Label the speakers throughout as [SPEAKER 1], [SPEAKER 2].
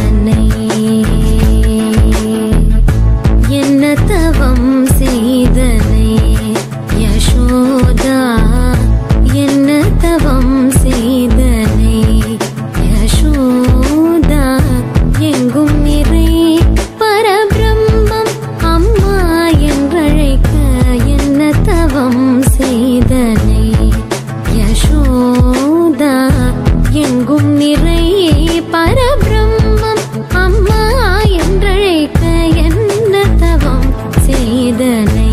[SPEAKER 1] செய்தனை என்ன தவம் செய்தனை யசோதா என்ன தவம் செய்தனை யசோதா எங்கும் நிறை பரபிரம்மம் அம்மா என்றழைக்க என்ன தவம் செய்தனை யசோதா எங்கும் நிறை பரபிரம்மம் அம்மா என்றழைக்க என்ன தவம் செய்தனை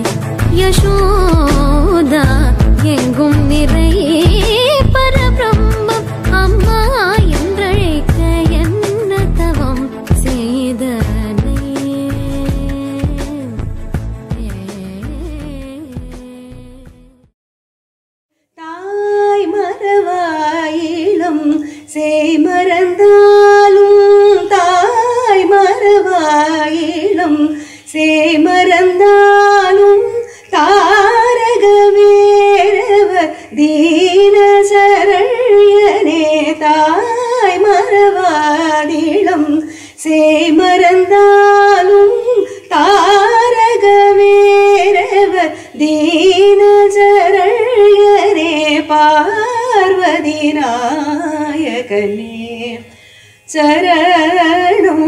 [SPEAKER 1] யசோதா எங்கும் நிறை பரபிரம்மம் அம்மா என்றழைக்க என்ன தவம் செய்தனை
[SPEAKER 2] தாய் மறவாயிலும் சேய் மறந்தாலும் தாய் மறவாயிலும் சேய் மறந்தாலும் தாரக வேரவ தீன சரண்யனே தாய் மறவாதிலும் சேய் மறந்தாலும் தாரக வேரவ தீன சரண்யனே பார்வதி நாயகனே சரணம்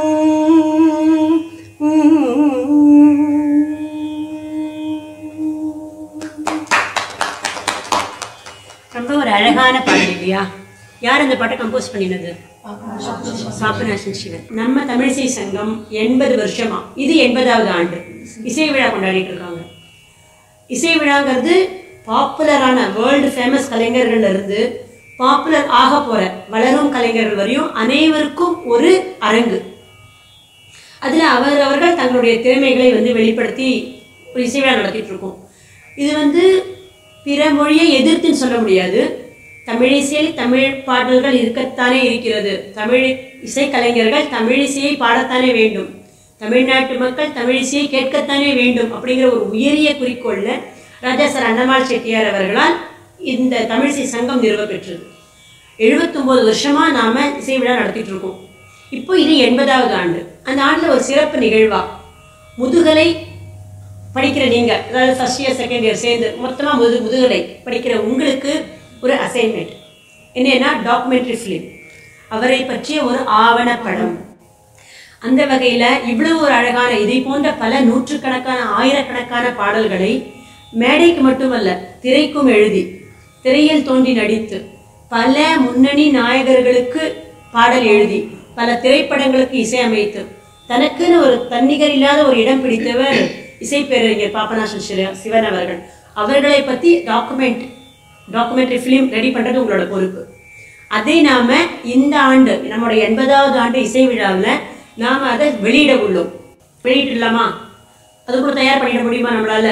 [SPEAKER 3] ரொம்ப ஒரு அழகான பாடல் இல்லையா யார் அந்த பாட்டை கம்போஸ் பண்ணினது சாப்பநாசன் சிவன் நம்ம தமிழிசை சங்கம் எண்பது வருஷமா இது எண்பதாவது ஆண்டு இசை விழா கொண்டாடிட்டு இருக்காங்க இசை விழாங்கிறது பாப்புலரான வேர்ல்டு ஃபேமஸ் கலைஞர்கள்ல இருந்து பாப்புலர் ஆக போற வளரும் கலைஞர்கள் வரையும் அனைவருக்கும் ஒரு அரங்கு அதில் அவர் அவர்கள் தங்களுடைய திறமைகளை வந்து வெளிப்படுத்தி ஒரு இசை விழா நடத்திட்டு இருக்கோம் இது வந்து பிற மொழியை எதிர்த்துன்னு சொல்ல முடியாது தமிழிசையில் தமிழ் பாடல்கள் இருக்கத்தானே இருக்கிறது தமிழ் இசைக்கலைஞர்கள் தமிழிசையை பாடத்தானே வேண்டும் தமிழ்நாட்டு மக்கள் தமிழிசையை கேட்கத்தானே வேண்டும் அப்படிங்கிற ஒரு உயரிய குறிக்கோள்ல ராஜா சார் அன்னமாள் செட்டியார் அவர்களால் இந்த தமிழிசை சங்கம் நிறுவ பெற்றது எழுபத்தொம்போது வருஷமா நாம இசை விழா நடத்திட்டு இருக்கோம் இப்போ இது எண்பதாவது ஆண்டு அந்த ஆண்டுல ஒரு சிறப்பு நிகழ்வா முதுகலை படிக்கிற நீங்க அதாவது ஃபர்ஸ்ட் இயர் செகண்ட் இயர் சேர்ந்து மொத்தமா முது முதுகலை படிக்கிற உங்களுக்கு ஒரு அசைன்மெண்ட் என்னன்னா டாக்குமெண்ட்ரி ஃபிலிம் அவரை பற்றிய ஒரு ஆவணப்படம் அந்த வகையில இவ்வளவு ஒரு அழகான இதை போன்ற பல நூற்றுக்கணக்கான ஆயிரக்கணக்கான பாடல்களை மேடைக்கு மட்டுமல்ல திரைக்கும் எழுதி திரையில் தோன்றி நடித்து பல முன்னணி நாயகர்களுக்கு பாடல் எழுதி பல திரைப்படங்களுக்கு இசையமைத்து தனக்குன்னு ஒரு தன்னிகர் இல்லாத ஒரு இடம் பிடித்தவர் இசைப்பேரறிஞர் பாபநாசன் சிவ- சிவன் அவர்கள் அவர்களை பத்தி டாக்குமெண்ட் டாக்குமெண்ட்ரி ஃபிலிம் ரெடி பண்றது உங்களோட பொறுப்பு அதை நாம இந்த ஆண்டு நம்முடைய எண்பதாவது ஆண்டு இசை விழாவில் நாம அதை வெளியிட உள்ளோம் வெளியிடலாமா அதுக்குள்ள தயார் பண்ணிட முடியுமா நம்மளால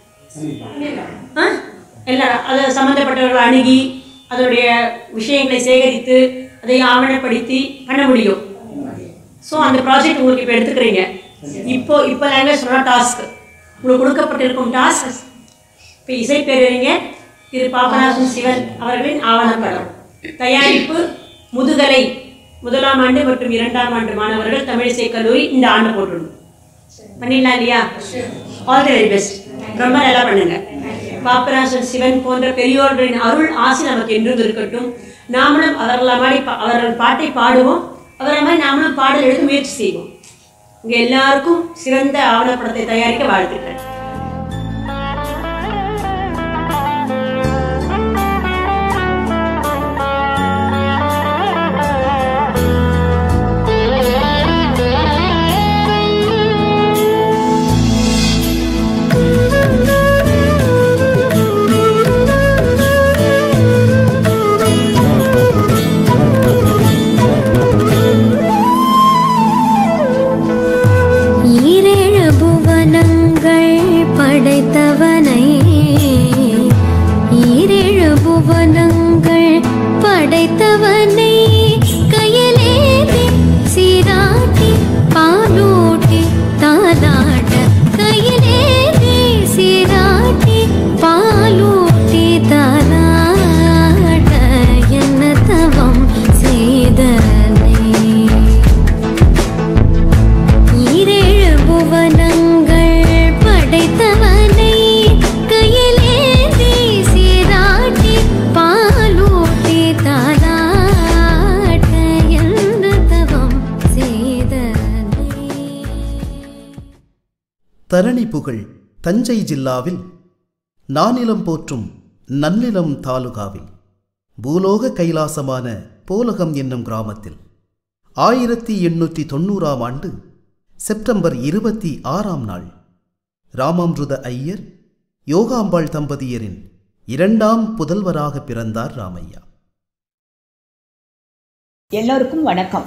[SPEAKER 3] ஆ? எல்லாரும் அதை சம்மந்தப்பட்டவர்களை அணுகி அதனுடைய விஷயங்களை சேகரித்து அதை ஆவணப்படுத்தி பண்ண முடியும் ஸோ அந்த ப்ராஜெக்ட் உங்களுக்கு இப்போ எடுத்துக்கிறீங்க இப்போ இப்போ லாங்குவேஜ் சொன்னால் டாஸ்க் உங்களுக்கு கொடுக்கப்பட்டிருக்கும் டாஸ்க் இப்போ இசை பேரறிஞர் திரு பாபநாசன் சிவன் அவர்களின் ஆவணப்படம் தயாரிப்பு முதுகலை முதலாம் ஆண்டு மற்றும் இரண்டாம் ஆண்டு மாணவர்கள் தமிழிசை கல்லூரி இந்த ஆண்டு போட்டுருணும் பண்ணிடலாம் இல்லையா ஆல் தி வெரி பெஸ்ட் ரொம்ப நல்லா பண்ணுங்க பாப்பராசன் சிவன் போன்ற பெரியோர்களின் அருள் ஆசி நமக்கு என்றும் இருக்கட்டும் நாமளும் அவர்கள மாதிரி பா- அவர்கள் பாட்டை பாடுவோம் அவரை மாதிரி நாமளும் பாடல் எழுத முயற்சி செய்வோம் உங்க எல்லாருக்கும் சிறந்த ஆவணப்படத்தை தயாரிக்க வாழ்த்துக்கள்
[SPEAKER 1] ஈரேழு புவனங்கள்
[SPEAKER 4] தரணி புகழ் தஞ்சை ஜில்லாவில் நானிலம் போற்றும் நன்னிலம் தாலுகாவில் பூலோக கைலாசமான போலகம் என்னும் கிராமத்தில் ஆயிரத்தி எண்ணூற்றி தொண்ணூறாம் ஆண்டு செப்டம்பர் இருபத்தி ஆறாம் நாள் ராமாம்ருத ஐயர் யோகாம்பாள் தம்பதியரின் இரண்டாம் புதல்வராக பிறந்தார் ராமையா
[SPEAKER 5] எல்லோருக்கும் வணக்கம்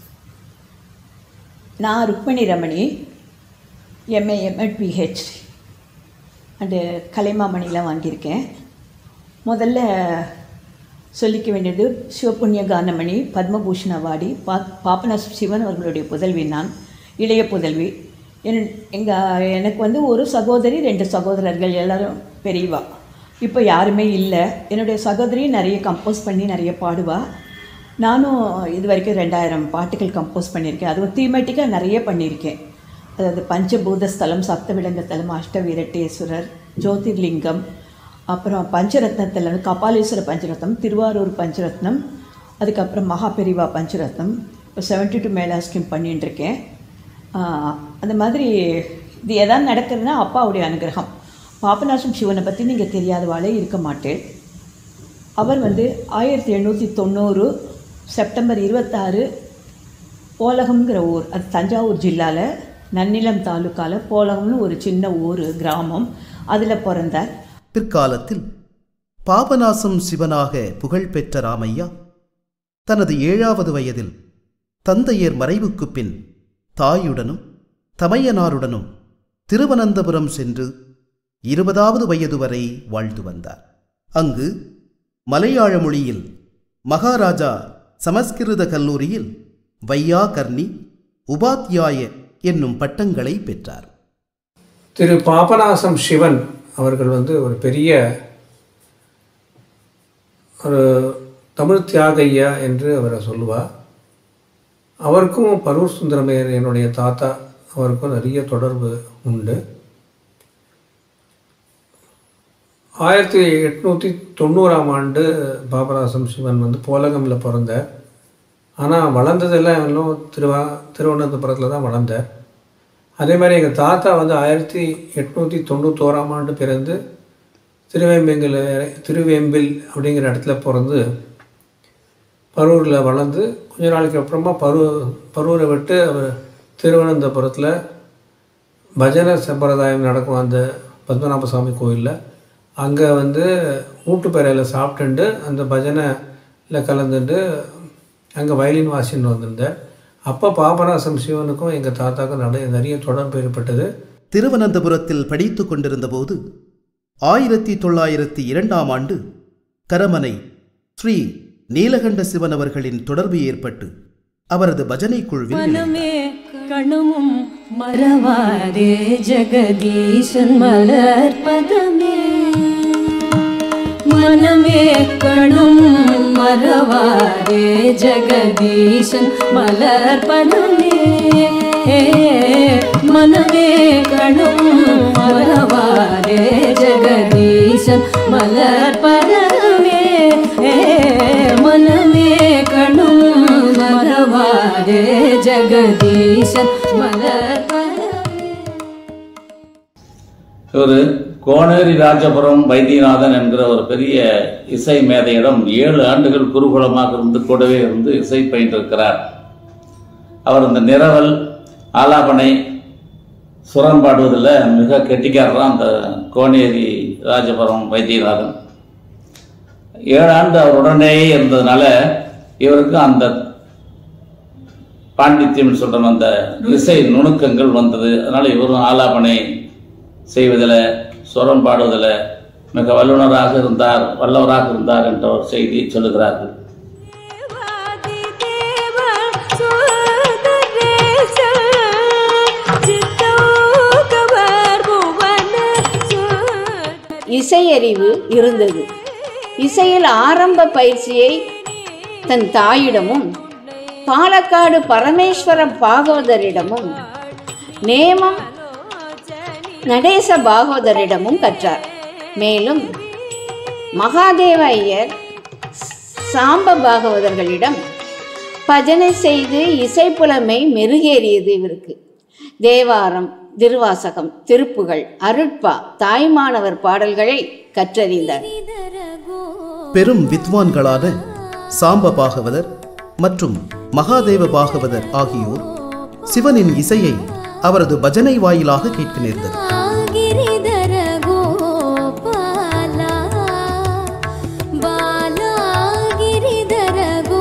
[SPEAKER 5] நான் Rukmani Ramani MA MEd PhD and கலைமாமணிலாம் வாங்கியிருக்கேன் முதல்ல சொல்லிக்க வேண்டியது சிவபுண்ணிய கானமணி பத்மபூஷன் அவார்டி பா பாப்பனாஸ் சிவன் அவர்களுடைய புதல்வி நான் இளைய புதல்வி என் எங்கள் எனக்கு வந்து ஒரு சகோதரி ரெண்டு சகோதரர்கள் எல்லாரும் பெரியவா இப்போ யாருமே இல்லை என்னுடைய சகோதரி நிறைய கம்போஸ் பண்ணி நிறைய பாடுவா நானும் இது வரைக்கும் ரெண்டாயிரம் பாட்டுகள் கம்போஸ் பண்ணியிருக்கேன் அதுவும் தீமேட்டிக்காக நிறைய பண்ணியிருக்கேன் அதாவது பஞ்சபூத ஸ்தலம் சப்தவிடங்கத்தலம் அஷ்டவீரட்டேஸ்வரர் ஜோதிர்லிங்கம் அப்புறம் பஞ்சரத்னத்தில் வந்து கபாலீஸ்வர பஞ்சரத்னம் திருவாரூர் பஞ்சரத்னம் அதுக்கப்புறம் மகாபெரிவா பஞ்சரத்னம் இப்போ செவன்டி டூ மேலா ஸ்கீம் பண்ணிட்டு இருக்கேன் ஆஹ், அந்த மாதிரி இது எதாவது நடக்குதுன்னா அப்பாவுடைய அனுகிரகம் பாபநாசம் சிவனை பற்றி நீங்கள் தெரியாதவாளே இருக்க மாட்டேன் அவர் வந்து ஆயிரத்தி எண்ணூற்றி தொண்ணூறு செப்டம்பர் இருபத்தாறு போலகம்ங்கிற ஊர் அது தஞ்சாவூர் ஜில்லாவில் நன்னிலம் தாலுக்காவில் போலகம்னு ஒரு சின்ன ஊர் கிராமம் அதில் பிறந்தார்
[SPEAKER 4] பிற்காலத்தில் பாபநாசம் சிவனாக புகழ்பெற்ற ராமையா தனது ஏழாவது வயதில் தந்தையர் மறைவுக்குப் பின் தாயுடனும் தமையனாருடனும் திருவனந்தபுரம் சென்று இருபதாவது வயது வரை வாழ்ந்து வந்தார் அங்கு மலையாள மொழியில் மகாராஜா சமஸ்கிருத கல்லூரியில் வையாகர்ணி உபாத்தியாய என்னும் பட்டங்களை பெற்றார்
[SPEAKER 6] திரு பாபநாசம் சிவன் அவர்கள் வந்து ஒரு பெரிய ஒரு தமிழ் தியாகையா என்று அவரை சொல்லுவார் அவருக்கும் பரூர் சுந்தரமையர் என்னுடைய தாத்தா அவருக்கும் நிறைய தொடர்பு உண்டு ஆயிரத்தி எட்நூற்றி தொண்ணூறாம் ஆண்டு பாபநாசம் சிவன் வந்து போலகமில் பிறந்தார் ஆனால் வளர்ந்ததெல்லாம் இன்னும் திருவா திருவனந்தபுரத்தில் தான் வளர்ந்தார் அதே மாதிரி எங்கள் தாத்தா வந்து ஆயிரத்தி எட்நூற்றி தொண்ணூத்தோராம் ஆண்டு பிறந்து திருவேம்பெங்கில் திருவேம்பில் அப்படிங்கிற இடத்துல பிறந்து பரூரில் வளர்ந்து கொஞ்ச நாளைக்கு அப்புறமா பரூ பரூரை விட்டு அவர் திருவனந்தபுரத்தில் பஜனை சம்பிரதாயம் நடக்கும் அந்த பத்மநாப சுவாமி கோயிலில் அங்கே வந்து ஊட்டுப்பேரையில் சாப்பிட்டுண்டு அந்த பஜனையில் கலந்துட்டு அங்கே வயலின் வாசின்னு வந்திருந்தார் அப்போ பாபநாசம் சிவனுக்கும் எங்கள் தாத்தாக்கும் நிறைய நிறைய தொடர்பு ஏற்பட்டது
[SPEAKER 4] திருவனந்தபுரத்தில் படித்துக் கொண்டிருந்தபோது ஆயிரத்தி தொள்ளாயிரத்தி இரண்டாம் ஆண்டு கரமனை ஸ்ரீ நீலகண்ட சிவன் அவர்களின் தொடர்பு ஏற்பட்டு அவரது பஜனை குழுவில் இணைந்தார்.
[SPEAKER 7] மனமே கணமும் மறவாதே ஜெகதீசன் மலர்பதமே மனமே கணும் மறவாதே ஜெகதீசன் மலர்பதமே மனமே கணும் மறவாதே ஜெகதீசன் மலர்பதமே மனமே கணும் மறவாதே ஜெகதீசன் மலர்பதமே
[SPEAKER 8] இவர் கோனேரி ராஜபுரம் வைத்தியநாதன் என்கிற ஒரு பெரிய இசை மேதையிடம் ஏழு ஆண்டுகள் குருகுலமாக இருந்து கூடவே இருந்து இசை பயின்றிருக்கிறார் அவர் இந்த நிரவல் ஆலாபனை சுரம் பாடுவதில் மிக கெட்டிக்காரர் தான் அந்த கோனேரி ராஜபுரம் வைத்தியநாதன் ஏழு ஆண்டு அவருடனேயே இருந்ததுனால இவருக்கு அந்த பாண்டித்யம் சொல்ற அந்த இசை நுணுக்கங்கள் வந்தது அதனால இவரும் ஆலாபனை செய்வதில் சுரம் பாடுவதில் மிக வல்லுநராக இருந்தார் வல்லவராக இருந்தார் என்ற ஒரு செய்தி சொல்லுகிறார்கள்
[SPEAKER 9] இசையறிவு இருந்தது இசையில் ஆரம்ப பயிற்சியை தன் தாயிடமும் பாலக்காடு பரமேஸ்வர பாகவதரிடமும் நேமம் நடேச பாகவதரிடமும் கற்றார் மேலும் மகாதேவ ஐயர் சாம்ப பாகவதர்களிடம் பஜனை செய்து இசைப்புலமை மெருகேறியது இவருக்கு தேவாரம் திருவாசகம் திருப்புகள் அருட்பா தாய்மானவர் பாடல்களை கற்றறிந்தார்
[SPEAKER 4] பெரும் வித்வான்களான சாம்ப பாகவதர் மற்றும் மகாதேவ பாகவதர் ஆகியோர் சிவனின் இசையை அவரது பஜனை வாயிலாக கேட்க நேர்ந்தது
[SPEAKER 1] गिरिधर गोपाला बाला गिरिधर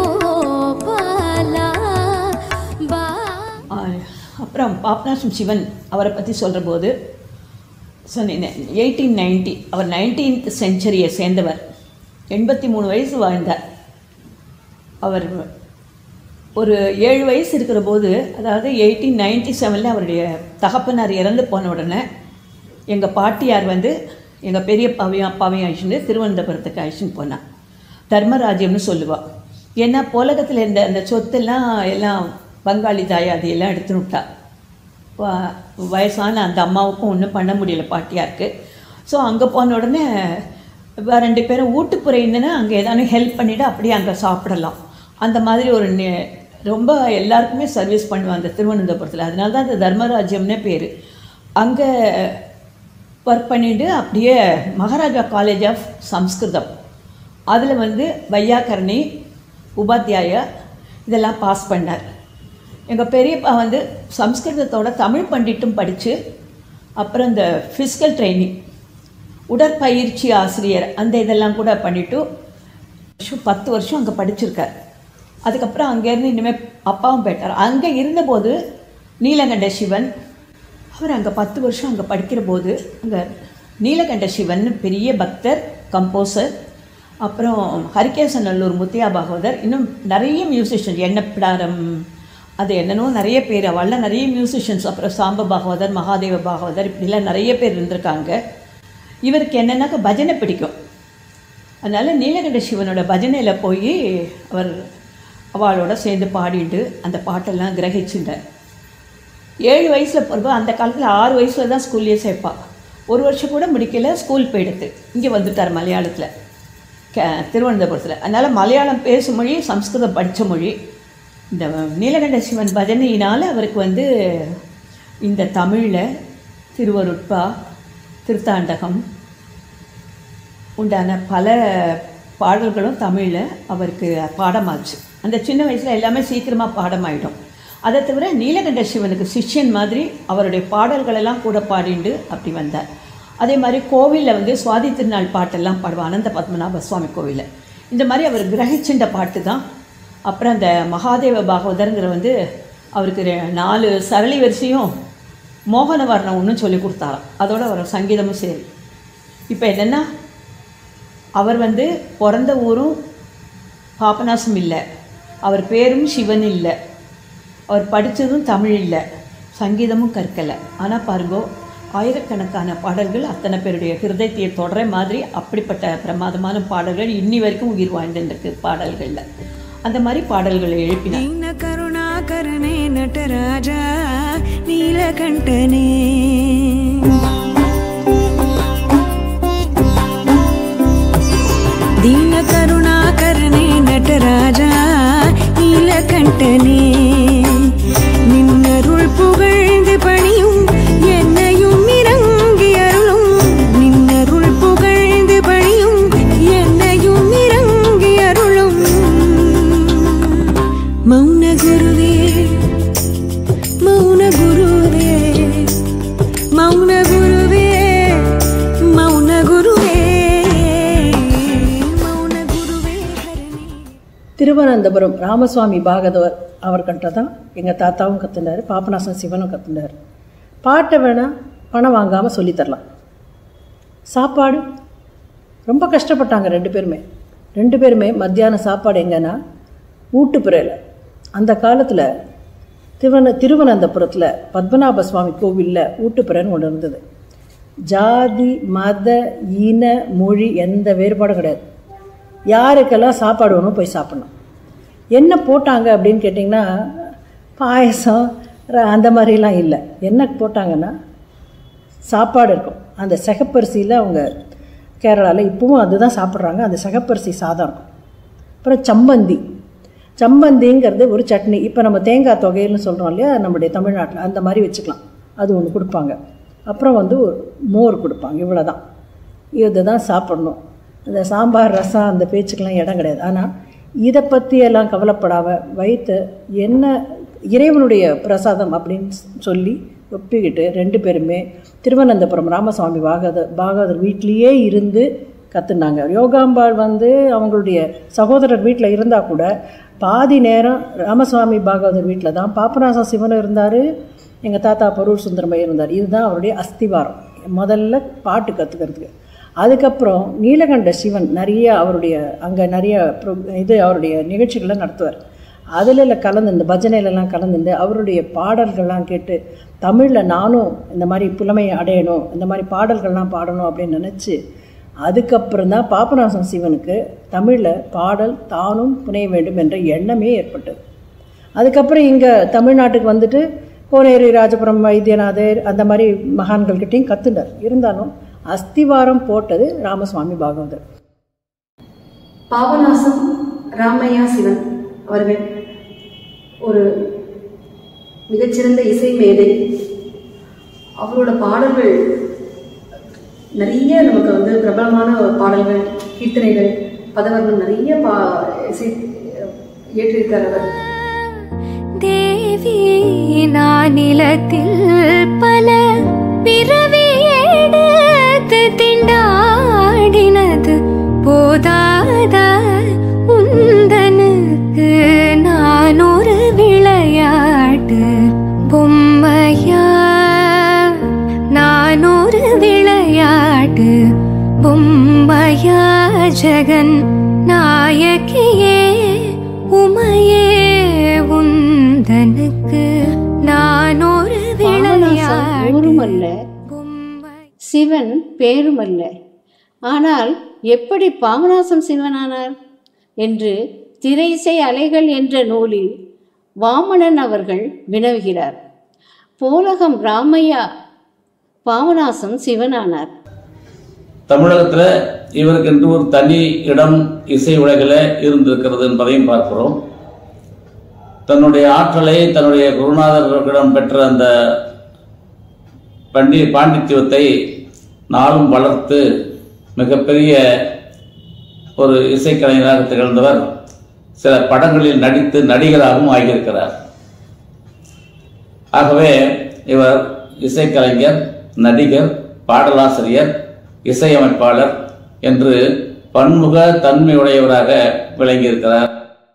[SPEAKER 1] गोपाला बा
[SPEAKER 5] ஆ, அப்புறம் பாப்நாசம் சிவன் அவரை பற்றி சொல்கிற போது சொன்னேன் எயிட்டீன் நைன்டி அவர் நைன்டீன்த் செஞ்சுரியை சேர்ந்தவர் எண்பத்தி மூணு வயசு வாழ்ந்தார் அவர் ஒரு ஏழு வயசு இருக்கிற போது அதாவது எயிட்டீன் நைன்டி செவனில் அவருடைய தகப்பனார் இறந்து போன உடனே எங்கள் பாட்டியார் வந்து எங்கள் பெரிய அப்பாவையும் அப்பாவையும் அழிச்சுட்டு திருவனந்தபுரத்துக்கு அழிச்சுன்னு போனான் தர்மராஜ்யம்னு சொல்லுவாள் ஏன்னா உலகத்தில் இருந்த அந்த சொத்தெல்லாம் எல்லாம் பங்காளி தாயாதி எல்லாம் எடுத்துன்னு விட்டா வ- வயசான அந்த அம்மாவுக்கும் ஒன்றும் பண்ண முடியல பாட்டியாருக்கு ஸோ அங்கே போன உடனே வ- ரெண்டு பேரும் வீட்டுப்புற இருந்தேன்னா அங்கே ஏதானும் ஹெல்ப் பண்ணிவிட்டு அப்படியே அங்கே சாப்பிடலாம் அந்த மாதிரி ஒரு நெ- ரொம்ப எல்லாருக்குமே சர்வீஸ் பண்ணுவாங்க அந்த திருவனந்தபுரத்தில் அதனால தான் அந்த தர்மராஜ்யம்னே பேர் அங்கே ஒர்க் பண்ணிட்டு அப்படியே மகாராஜா காலேஜ் ஆஃப் சம்ஸ்கிருதம் அதில் வந்து வையாக்கரணி உபாத்தியாயா இதெல்லாம் பாஸ் பண்ணார் எங்கள் பெரியப்பா வந்து சம்ஸ்கிருதத்தோட தமிழ் பண்டிட்டும் படித்து அப்புறம் இந்த ஃபிசிக்கல் ட்ரைனிங் உடற்பயிற்சி ஆசிரியர் அந்த இதெல்லாம் கூட பண்ணிவிட்டு வருஷம் பத்து வருஷம் அங்கே படிச்சிருக்கார் அதுக்கப்புறம் அங்கேருந்து இனிமேல் அப்பாவும் போயிட்டார் அங்கே இருந்தபோது நீலகண்ட சிவன் அவர் அங்கே பத்து வருஷம் அங்கே படிக்கிற போது அங்கே நீலகண்ட சிவன் பெரிய பக்தர் கம்போசர் அப்புறம் ஹரிகேசநல்லூர் முத்தியா பாகவதர் இன்னும் நிறைய மியூசிஷியன் எண்ணப்பிடாரம் அது என்னன்னோ நிறைய பேர் அவள்லாம் நிறைய மியூசிஷியன்ஸ் அப்புறம் சாம்ப பாகவதர் மகாதேவ பாகவதர் இப்படிலாம் நிறைய பேர் இருந்திருக்காங்க இவருக்கு என்னன்னாக்கா பஜனை பிடிக்கும் அதனால் நீலகண்ட சிவனோட பஜனையில் போய் அவர் அவளோட சேர்ந்து பாடிட்டு அந்த பாட்டெல்லாம் கிரகிச்சுட்டார் ஏழு வயசில் பிறகு அந்த காலத்தில் ஆறு வயசில் தான் ஸ்கூல்லேயே சேர்ப்பா ஒரு வருஷம் கூட முடிக்கல ஸ்கூல் போயிடுத்து இங்கே வந்துட்டார் மலையாளத்தில் கே திருவனந்தபுரத்தில் அதனால் மலையாளம் பேசும் மொழி சம்ஸ்கிருதம் படித்த மொழி இந்த நீலகண்ட சிவன் பஜனையினால் அவருக்கு வந்து இந்த தமிழில் திருவருட்பா திருத்தாண்டகம் உண்டான பல பாடல்களும் தமிழில் அவருக்கு பாடமாச்சு அந்த சின்ன வயசில் எல்லாமே சீக்கிரமாக பாடமாயிடும் அதை தவிர நீலகண்ட சிவனுக்கு சிஷ்யன் மாதிரி அவருடைய பாடல்களெல்லாம் கூட பாடிண்டு அப்படி வந்தார் அதே மாதிரி கோவிலில் வந்து சுவாதி திருநாள் பாட்டெல்லாம் பாடுவார் அனந்த பத்மநாப சுவாமி கோவிலில் இந்த மாதிரி அவர் கிரகிச்சின்ற பாட்டு தான் அப்புறம் அந்த மகாதேவ பாகவதருங்கிற வந்து அவருக்கு ரெ- நாலு சரளி வரிசையும் மோகன வர்ணம் ஒன்றும் சொல்லி கொடுத்தாராம் அதோட அவர் சங்கீதமும் சரி இப்போ என்னென்னா அவர் வந்து பிறந்த ஊரும் பாபநாசம் இல்லை அவர் பேரும் சிவன் இல்லை அவர் படித்ததும் தமிழ் இல்லை சங்கீதமும் கற்கலை ஆனால் பாருங்கோ ஆயிரக்கணக்கான பாடல்கள் அத்தனை பேருடைய ஹிருதயத்தை தொடர மாதிரி அப்படிப்பட்ட பிரமாதமான பாடல்கள் இன்னி வரைக்கும் உயிர் வாழ்ந்துருக்கு பாடல்களில் அந்த மாதிரி பாடல்களை எழுப்பினார்
[SPEAKER 10] ದೀನ ಕರುಣಾಕರನೇ ನಟರಾಜ ನೀಲಕಂಠನೇ ದೀನ ಕರುಣಾಕರನೇ ನಟರಾಜ நீலகண்டனே நின்னருள் புகழ்ந்து பணியும் என்னையும் இறங்கி அருளும் நின்னருள் புகழ்ந்து பணியும் என்னையும் இறங்கி அருளும் மௌன குருவே மௌன குருவே மௌன குருவே மௌன குருவே மௌன குருவே ஹரணி
[SPEAKER 11] திருவனந்தபுரம் ராமசுவாமி பாகவதர் அவர்கிட்ட தான் எங்கள் தாத்தாவும் கற்றுனார் பாபநாசம் சிவனும் கற்றுனார் பாட்டை வேணால் பணம் வாங்காமல் சொல்லித்தரலாம் சாப்பாடு ரொம்ப கஷ்டப்பட்டாங்க ரெண்டு பேருமே ரெண்டு பேருமே மத்தியானம் சாப்பாடு எங்கன்னா ஊட்டுப்புறையில் அந்த காலத்தில் திருவன திருவனந்தபுரத்தில் பத்மநாப சுவாமி கோவிலில் ஊட்டுப்புறைன்னு ஒன்று இருந்தது ஜாதி மத இன மொழி எந்த வேறுபாடும் கிடையாது யாருக்கெல்லாம் சாப்பாடு வேணும் போய் சாப்பிடணும் என்ன போட்டாங்க அப்படின்னு கேட்டிங்கன்னா பாயசம் ர- அந்த மாதிரிலாம் இல்லை என்ன போட்டாங்கன்னா சாப்பாடு இருக்கும் அந்த சிகப்பரிசியில் அவங்க கேரளாவில் இப்பவும் அதுதான் சாப்பிட்றாங்க அந்த சிகப்பரிசி சாதம் இருக்கும் அப்புறம் சம்பந்தி சம்பந்திங்கிறது ஒரு சட்னி இப்போ நம்ம தேங்காய் தொகையில்னு சொல்கிறோம் இல்லையா நம்முடைய தமிழ்நாட்டில் அந்த மாதிரி வச்சுக்கலாம் அது ஒன்று கொடுப்பாங்க அப்புறம் வந்து ஒரு மோர் கொடுப்பாங்க இவ்வளோ தான் இதை தான் சாப்பிடணும் இந்த சாம்பார் ரசம் அந்த பேச்சுக்கெல்லாம் இடம் கிடையாது ஆனால் இதை பற்றி எல்லாம் கவலைப்படாமல் வயிற்று என்ன இறைவனுடைய பிரசாதம் அப்படின்னு சொல்லி ஒப்பிக்கிட்டு ரெண்டு பேருமே திருவனந்தபுரம் ராமசுவாமி பாகவதர் பாகவதர் வீட்லேயே இருந்து கற்றுனாங்க யோகாம்பாள் வந்து அவங்களுடைய சகோதரர் வீட்டில் இருந்தால் கூட பாதி நேரம் ராமசுவாமி பாகவதர் வீட்டில் தான் பாப்பநாசம் சிவனும் இருந்தார் எங்கள் தாத்தா பரூர் சுந்தரமையர் இருந்தார் இதுதான் அவருடைய அஸ்திவாரம் முதல்ல பாட்டு கற்றுக்கிறதுக்கு அதுக்கப்புறம் நீலகண்ட சிவன் நிறைய அவருடைய அங்கே நிறைய ப்ரோ இது அவருடைய நிகழ்ச்சிகளை நடத்துவார் அதில் கலந்து இந்த பஜனையிலலாம் கலந்துட்டு அவருடைய பாடல்கள்லாம் கேட்டு தமிழில் நானும் இந்த மாதிரி புலமையை அடையணும் இந்த மாதிரி பாடல்கள்லாம் பாடணும் அப்படின்னு நினச்சி அதுக்கப்புறம் தான் பாபநாசம் சிவனுக்கு தமிழில் பாடல் தானும் புனைய வேண்டும் என்ற எண்ணமே ஏற்பட்டது அதுக்கப்புறம் இங்கே தமிழ்நாட்டுக்கு வந்துட்டு கோனேரி ராஜபுரம் வைத்தியநாதர் அந்த மாதிரி மகான்கள்கிட்டையும் கற்றுண்டார் இருந்தாலும் அஸ்திவாரம் போட்டது ராமசுவாமி பாகவதர்
[SPEAKER 2] பாபநாசம் ராமையா சிவன் அவர்கள் ஒரு மிகச்சிறந்த இசை மேதை அவரோட பாடல்கள் நிறைய நமக்கு வந்து பிரபலமான பாடல்கள் கீர்த்தனைகள் பதவர்கள் நிறைய பா இசை இயற்றியிருக்கார் அவர்
[SPEAKER 1] தேவி நானிலத்தில் பல பிறவி எடுத்து திண்டாடினது போதாத உந்தனுக்கு நான் ஒரு விளையாட்டு பொம்மையா நான் ஒரு விளையாட்டு பொம்மையா ஜெகன் நாயகியே உமையே உந்தனுக்கு நான் ஒரு
[SPEAKER 9] பாபநாசம் ஊருமல்ல
[SPEAKER 1] பொம்மை
[SPEAKER 9] சிவன் பேருமல்ல ஆனால் எப்படி பாபநாசம் சிவனானார் என்று திரைசை அலைகள் என்ற நூலில் வாமணன் அவர்கள் வினவுகிறார் போலகம் ராமையா பாபநாசம் சிவனானார்
[SPEAKER 8] தமிழகத்தில் இவருக்கென்று ஒரு தனி இடம் இசை உலகில் இருந்திருக்கிறது என்பதையும் பார்க்கிறோம் தன்னுடைய ஆற்றலை தன்னுடைய குருநாதர்களிடம் பெற்ற அந்த பண்டி பாண்டித்யத்தை நாளும் வளர்த்து மிகப்பெரிய ஒரு இசைக்கலைஞராக திகழ்ந்தவர் சில படங்களில் நடித்து நடிகராகவும் ஆகியிருக்கிறார் ஆகவே இவர் இசைக்கலைஞர் நடிகர் பாடலாசிரியர் இசையமைப்பாளர் என்று பன்முக தன்மையுடையவராக விளங்கியிருக்கிறார்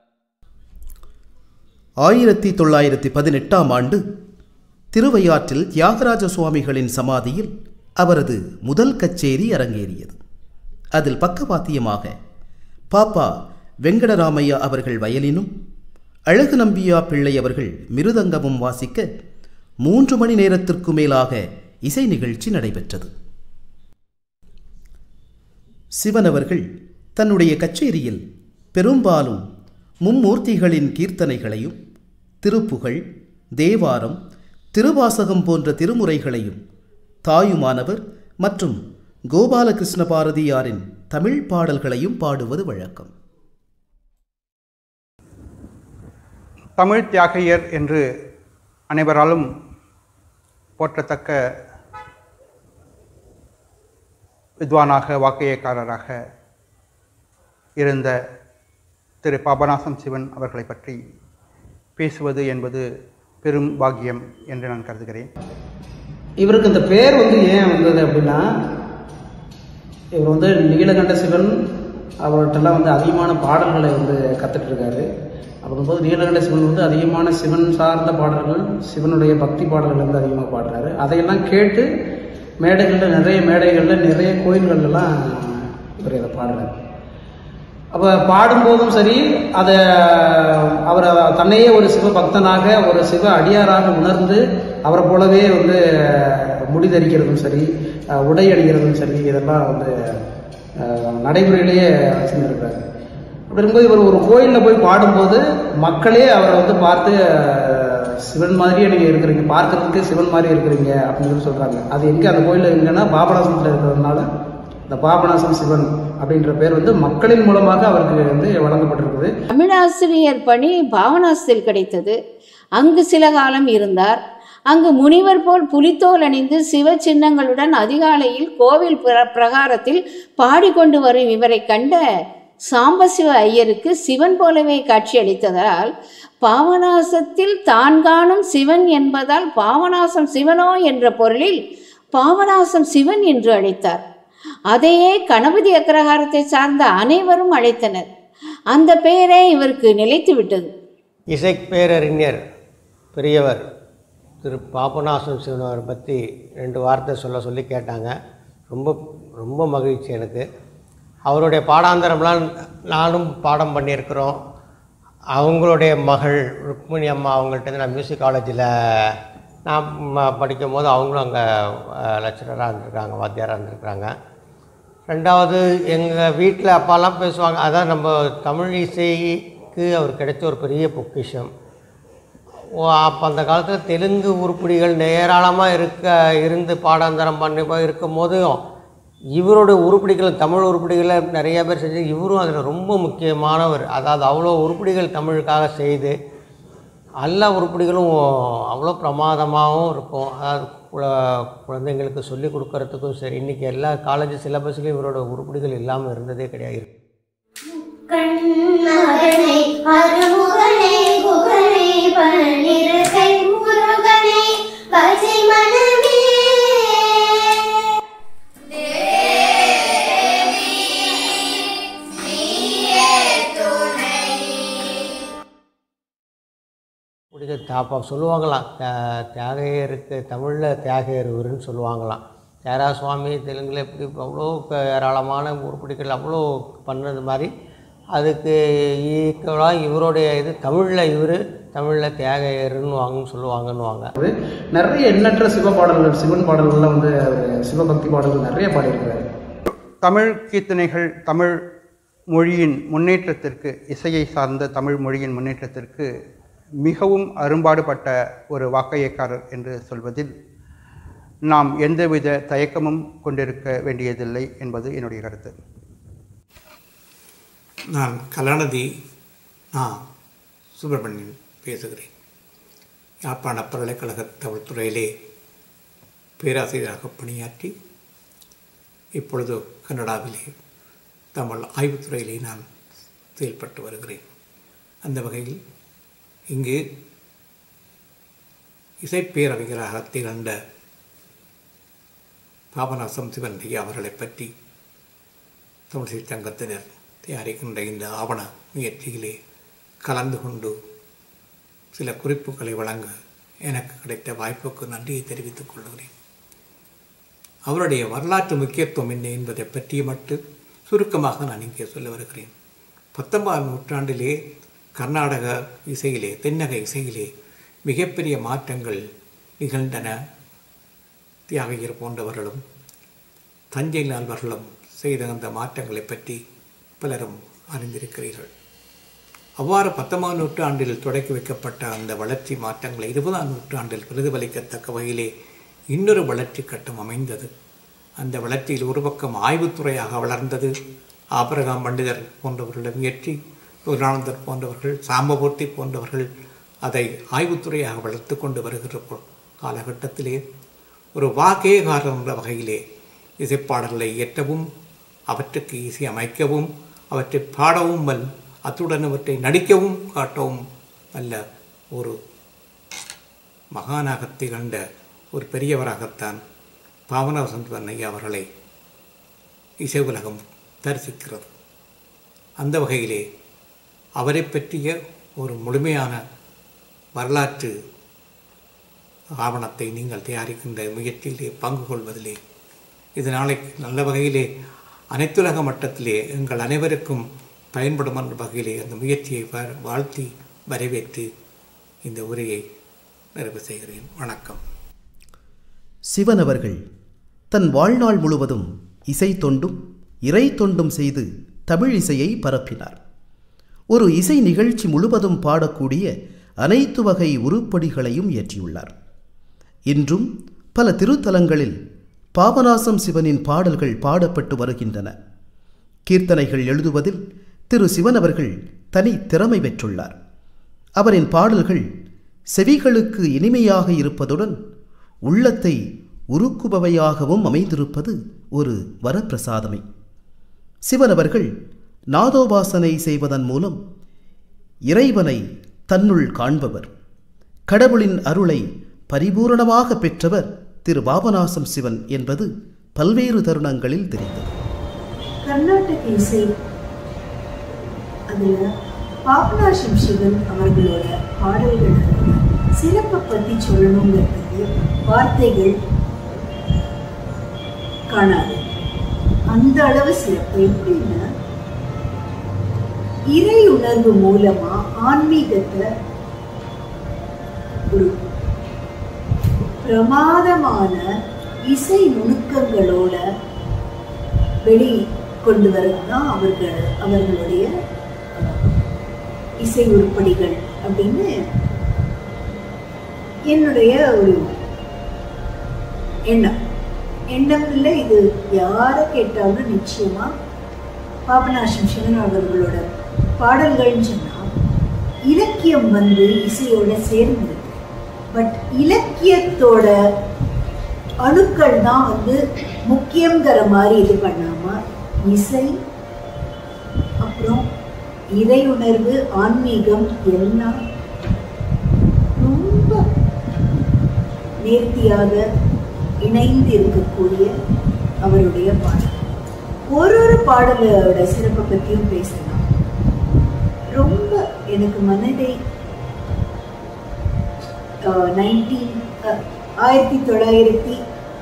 [SPEAKER 4] ஆயிரத்தி தொள்ளாயிரத்தி பதினெட்டாம் ஆண்டு திருவையாற்றில் தியாகராஜ சுவாமிகளின் சமாதியில் அவரது முதல் கச்சேரி அரங்கேறியது அதில் பக்கவாத்தியமாக பாப்பா வெங்கடராமையா அவர்கள் வயலினும் அழகு நம்பியா பிள்ளை அவர்கள் மிருதங்கமும் வாசிக்க மூன்று மணி நேரத்திற்கு மேலாக இசை நிகழ்ச்சி நடைபெற்றது சிவன் அவர்கள் தன்னுடைய கச்சேரியில் பெரும்பாலும் மும்மூர்த்திகளின் கீர்த்தனைகளையும் திருப்புகழ் தேவாரம் திருவாசகம் போன்ற திருமுறைகளையும் தாயுமானவர் மற்றும் கோபாலகிருஷ்ண பாரதியாரின் தமிழ் பாடல்களையும் பாடுவது வழக்கம்
[SPEAKER 12] தமிழ் தியாகையர் என்று அனைவராலும் போற்றத்தக்க வித்வானாக வாக்கையக்காரராக இருந்த திரு பாபநாசம் சிவன் அவர்களை பற்றி பேசுவது என்பது பெரும் பாக்கியம் என்று நான் கருதுகிறேன்
[SPEAKER 13] இவருக்கு இந்த பேர் வந்து ஏன் வந்தது அப்படின்னா இவர் வந்து நீலகண்ட சிவன் அவர்கிட்டலாம் வந்து அதிகமான பாடல்களை வந்து கற்றுட்டு இருக்காரு அப்படிங்கும்போது நீலகண்ட சிவன் வந்து அதிகமான சிவன் சார்ந்த பாடல்கள் சிவனுடைய பக்தி பாடல்கள் வந்து அதிகமாக பாடுறாரு அதையெல்லாம் கேட்டு மேடைகளில் நிறைய மேடைகளில் நிறைய கோயில்கள்லாம் இவர் இதை பாடுறாரு அப்போ பாடும்போதும் சரி அதை அவரை தன்னையே ஒரு சிவ பக்தனாக ஒரு சிவ அடியாராக உணர்ந்து அவரை போலவே வந்து முடி தரிக்கிறதும் சரி அஹ், உடை அணிகிறதும் சரி இதெல்லாம் வந்து அஹ், நடைமுறையிலேயே செஞ்சிருக்காரு அப்படி இருக்கும்போது இவர் ஒரு கோயிலில் போய் பாடும்போது மக்களே அவரை வந்து பார்த்து அஹ், சிவன் மாதிரியே நீங்கள் இருக்கிறீங்க பார்க்கறதுக்கு சிவன் மாதிரி இருக்கிறீங்க அப்படின்னு சொல்லி சொல்கிறாங்க அது எங்கே அந்த கோயில் எங்கன்னா பாபநாசத்தில் இருக்கிறதுனால இந்த பாபநாசம் சிவன் அப்படின்ற பேர் வந்து மக்களின் மூலமாக அவருக்கு வந்து வழங்கப்பட்டிருக்குது
[SPEAKER 9] தமிழாசிரியர் பணி பாவனாசத்தில் கிடைத்தது அங்கு சில காலம் இருந்தார் அங்கு முனிவர் போல் புலித்தோல் அணிந்து சிவ சின்னங்களுடன் அதிகாலையில் கோவில் பிர- பிரகாரத்தில் பாடிக்கொண்டு வரும் இவரை கண்ட சாம்பசிவ ஐயருக்கு சிவன் போலவே காட்சியளித்ததால் பாவநாசத்தில் தான் காணும் சிவன் என்பதால் பாவநாசம் சிவனோ என்ற பொருளில் பாவநாசம் சிவன் என்று அழைத்தார் அதையே கணபதி அக்ரஹாரத்தை சார்ந்த அனைவரும் அழைத்தனர் அந்த பெயரே இவருக்கு நிலைத்து விட்டது
[SPEAKER 14] இசைப்பேரறிஞர் பெரியவர் திரு பாபநாசம் சிவனவரை பற்றி ரெண்டு வார்த்தை சொல்ல சொல்லி கேட்டாங்க ரொம்ப ரொம்ப மகிழ்ச்சி எனக்கு அவருடைய பாடாந்தரம்லாம் நானும் பாடம் பண்ணியிருக்கிறோம் அவங்களுடைய மகள் ருக்மிணி அம்மா அவங்கள்ட்ட நான் மியூசிக் காலேஜில் நான் ம- படிக்கும் போது அவங்களும் அங்கே லெக்சரராக இருந்திருக்காங்க வாத்தியாராக இருந்திருக்கிறாங்க ரெண்டாவது எங்கள் வீட்டில் அப்பாலாம் பேசுவாங்க அதான் நம்ம தமிழ் இசைக்கு அவர் கிடைச்ச ஒரு பெரிய பொக்கிஷம் ஓ அப்போ அந்த காலத்தில் தெலுங்கு உருப்படிகள் ஏராளமாக இருக்க இருந்து பாடாந்தரம் பண்ணி போய் இருக்கும் போதும் இவரோட உருப்படிகள் தமிழ் உருப்படிகளை நிறைய பேர் செஞ்சு இவரும் அதில் ரொம்ப முக்கியமானவர் அதாவது அவ்வளோ உருப்படிகள் தமிழுக்காக செய்து எல்லா உருப்படிகளும் அவ்வளோ பிரமாதமாகவும் இருக்கும் அதாவது குழ- குழந்தைங்களுக்கு சொல்லிக் கொடுக்கறதுக்கும் சரி இன்றைக்கி எல்லா காலேஜ் சிலபஸ்லையும் இவரோட உருப்படிகள் இல்லாமல் இருந்ததே கிடையாது
[SPEAKER 15] கண்ணகனை அருமுகனை குகனை பன்னிருகை முருகனை பச்சை மனமே
[SPEAKER 14] பிடிக்க தாப்பா சொல்லுவாங்களாம் தே- தியாகையருக்கு தமிழில் தியாகையருவருன்னு சொல்லுவாங்களாம் தியாகரா சுவாமி தெலுங்கில் எப்படி அவ்வளோ க- ஏராளமான உருப்படிகள் அவ்வளோ பண்ணது மாதிரி அதுக்கு ஈக்குவலாக இவருடைய இது தமிழில் இவர் தமிழில் தியாகையருன்னு வாங்கன்னு சொல்லுவாங்கன்னு வாங்க
[SPEAKER 13] நிறைய எண்ணற்ற சிவ பாடல்கள் சிவன் பாடல்கள்லாம் வந்து அவர் சிவபக்தி பாடல்கள் நிறைய பாடியிருக்கிறாரு
[SPEAKER 12] தமிழ் கீர்த்தனைகள் தமிழ் மொழியின் முன்னேற்றத்திற்கு இசையை சார்ந்த தமிழ் மொழியின் முன்னேற்றத்திற்கு மிகவும் அரும்பாடுபட்ட ஒரு வாக்கையக்காரர் என்று சொல்வதில் நாம் எந்தவித தயக்கமும் கொண்டிருக்க வேண்டியதில்லை என்பது என்னுடைய கருத்து
[SPEAKER 16] நான் கலாநிதி நான் சுப்பிரமணியன் பேசுகிறேன் யாழ்ப்பாண பல்கலைக்கழக தமிழ்துறையிலே பேராசிரியராக பணியாற்றி இப்பொழுது கனடாவிலே தமிழ் ஆய்வுத்துறையிலே நான் செயல்பட்டு வருகிறேன் அந்த வகையில் இங்கு இசைப்பேரவைகளாக திகழ்ந்த பாபநாசம் சிவன் ஐயா அவர்களைப் பற்றி தமிழிசை சங்கத்தினர் தயாரிக்கின்ற இந்த ஆவண முயற்சியிலே கலந்து கொண்டு சில குறிப்புகளை வழங்க எனக்கு கிடைத்த வாய்ப்புக்கு நன்றியை தெரிவித்துக் கொள்கிறேன் அவருடைய வரலாற்று முக்கியத்துவம் என்ன என்பதை பற்றி மட்டும் சுருக்கமாக நான் இங்கே சொல்ல வருகிறேன் பத்தொன்பதாம் நூற்றாண்டிலே கர்நாடக இசையிலே தென்னக இசையிலே மிகப்பெரிய மாற்றங்கள் நிகழ்ந்தன தியாகையர் போன்றவர்களும் தஞ்சை நால்வர்களும் செய்த அந்த மாற்றங்களை பற்றி பலரும் அறிந்திருக்கிறீர்கள் அவ்வாறு பத்தொன்பதாம் நூற்றாண்டில் தொடக்கி வைக்கப்பட்ட அந்த வளர்ச்சி மாற்றங்களை இருபதாம் நூற்றாண்டில் பிரதிபலிக்கத்தக்க வகையிலே இன்னொரு வளர்ச்சி கட்டம் அமைந்தது அந்த வளர்ச்சியில் ஒரு பக்கம் ஆய்வுத்துறையாக வளர்ந்தது ஆபரகாம் பண்டிதர் போன்றவர்களுடைய முயற்சி குருநானந்தர் போன்றவர்கள் சாம்பமூர்த்தி போன்றவர்கள் அதை ஆய்வுத்துறையாக வளர்த்து கொண்டு வருகிற பொ- காலகட்டத்திலே ஒரு வாக்கேகாரர் என்ற வகையிலே இசைப்பாடல்களை இயற்றவும் அவற்றுக்கு இசை அமைக்கவும் அவற்றை பாடவும் வல் அத்துடன் அவற்றை நடிக்கவும் காட்டவும் வல்ல ஒரு மகானாக திகழ்ந்த ஒரு பெரியவராகத்தான் பாவனவசந்தன் ஐயா அவர்களை இசை உலகம் தரிசிக்கிறது அந்த வகையிலே அவரை பற்றிய ஒரு முழுமையான வரலாற்று ஆவணத்தை நீங்கள் தயாரிக்கின்ற முயற்சியிலே பங்கு கொள்வதிலே இது நாளைக்கு நல்ல வகையிலே அனைத்துலக மட்டத்திலே எங்கள் அனைவருக்கும் பயன்படும் என்ற வகையிலே அந்த முயற்சியை வா- வாழ்த்தி வரவேற்று இந்த உரையை நிறைவு செய்கிறேன் வணக்கம்
[SPEAKER 4] சிவன் அவர்கள் தன் வாழ்நாள் முழுவதும் இசை தொண்டும் இறை தொண்டும் செய்து தமிழ் இசையை பரப்பினார் ஒரு இசை நிகழ்ச்சி முழுவதும் பாடக்கூடிய அனைத்து வகை உருப்படிகளையும் இயற்றியுள்ளார் இன்றும் பல திருத்தலங்களில் பாபநாசம் சிவனின் பாடல்கள் பாடப்பட்டு வருகின்றன கீர்த்தனைகள் எழுதுவதில் திரு சிவன் அவர்கள் தனி திறமை பெற்றுள்ளார் அவரின் பாடல்கள் செவிகளுக்கு இனிமையாக இருப்பதுடன் உள்ளத்தை உருக்குபவையாகவும் அமைந்திருப்பது ஒரு வரப்பிரசாதமே சிவன் அவர்கள் நாதோபாசனை செய்வதன் மூலம் இறைவனை தன்னுள் காண்பவர் கடவுளின் அருளை பரிபூரணமாக பெற்றவர் திரு பாபநாசம் சிவன் என்பது பல்வேறு தருணங்களில் தெரிந்தது
[SPEAKER 17] கர்நாடக இசை அதில் பாபநாசம் சிவன் அவர்களோட பாடல்களோட சிறப்பை பற்றி சொல்லணுங்கிறது வார்த்தைகள் காணாது அந்த அளவு சிறப்பு எப்படின்னா இறை உணர்வு மூலமா ஆன்மீகத்தை ஒரு பிரமாதமான இசை நுணுக்கங்களோட வெளி கொண்டு வரதுதான் அவர்கள் அவர்களுடைய இசை உருப்படிகள் அப்படின்னு என்னுடைய ஒரு எண்ணம் எண்ணம் இல்லை இது யாரை கேட்டாலும் நிச்சயமா பாபநாசம் சிவன் அவர்களோட பாடல்கள்னு சொன்னா இலக்கியம் வந்து இசையோட சேர்ந்து பட் இலக்கியத்தோட அணுக்கள் தான் வந்து முக்கியங்கிற மாதிரி இது பண்ணாம இசை அப்புறம் இறை உணர்வு ஆன்மீகம் எல்லாம் ரொம்ப நேர்த்தியாக இணைந்து இருக்கக்கூடிய அவருடைய பாடல் ஒரு ஒரு பாடலோட சிறப்பை பற்றியும் பேசலாம் ரொம்ப எனக்கு மனதை நைன்டீன் ஆயிரத்தி தொள்ளாயிரத்தி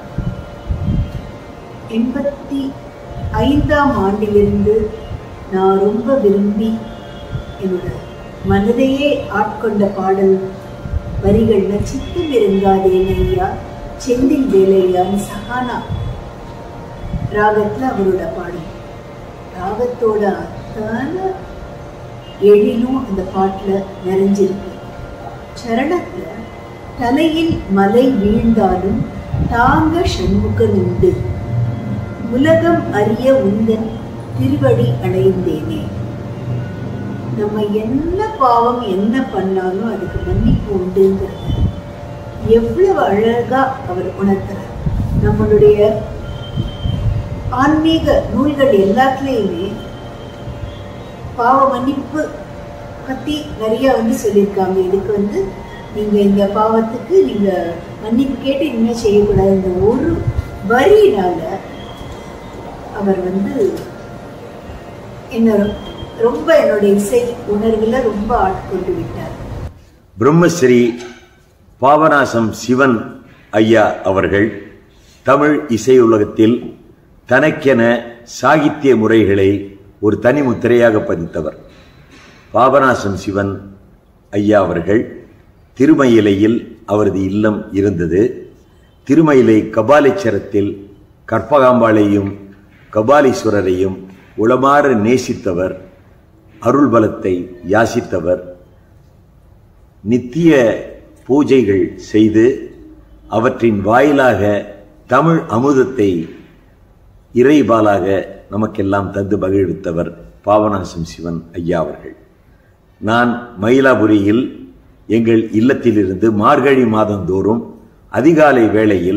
[SPEAKER 17] எண்பத்தி ஐந்தாம் ஆண்டிலிருந்து நான் ரொம்ப விரும்பி என்னோட மனதையே ஆட்கொண்ட பாடல் வரிகள்ல சித்தம் இருங்காதேனையா செந்தில் வேலையான்னு சஹானா ராகத்துல அவரோட பாடல் ராகத்தோட அத்தான எழிலும் அந்த பாட்டுல நிறைஞ்சிருக்கு சரணத்துல தலையில் மலை வீழ்ந்தாலும் தாங்க சண்முகன் உண்டு உலகம் அறிய உந்தன் திருவடி அடைந்தேனே நம்ம என்ன பாவம் என்ன பண்ணாலும் அதுக்கு மன்னிப்பு உண்டுங்கிறத எவ்வளவு அழகா அவர் உணர்த்துறார் நம்மளுடைய ஆன்மீக நூல்கள் எல்லாத்துலேயுமே பாவ மன்னிப்பு பற்றி நிறைய வந்து சொல்லியிருக்காங்க இதுக்கு வந்து நீங்கள் இந்த பாவத்துக்கு நீங்கள் மன்னிப்பு கேட்டு இனிமேல் செய்யக்கூடாது இந்த ஒரு வரியினால அவர் வந்து என்ன ரொம்ப என்னோட இசை உணர்வில் ரொம்ப ஆட்கொண்டு விட்டார்
[SPEAKER 18] பிரம்மஸ்ரீ பாபநாசம் சிவன் ஐயா அவர்கள் தமிழ் இசை உலகத்தில் தனக்கென சாகித்ய முறைகளை ஒரு தனி முத்திரையாக பதித்தவர் பாபநாசம் சிவன் ஐயா அவர்கள் திருமயிலையில் அவரது இல்லம் இருந்தது திருமயிலை கபாலீச்சரத்தில் கற்பகாம்பாளையும் கபாலீஸ்வரரையும் உளமாற நேசித்தவர் அருள் பலத்தை யாசித்தவர் நித்திய பூஜைகள் செய்து அவற்றின் வாயிலாக தமிழ் அமுதத்தை இறைபாலாக நமக்கெல்லாம் தந்து மகிழ்வித்தவர் பாவநாசம் சிவன் ஐயா அவர்கள் நான் மயிலாபுரியில் எங்கள் இல்லத்திலிருந்து மார்கழி மாதந்தோறும் அதிகாலை வேளையில்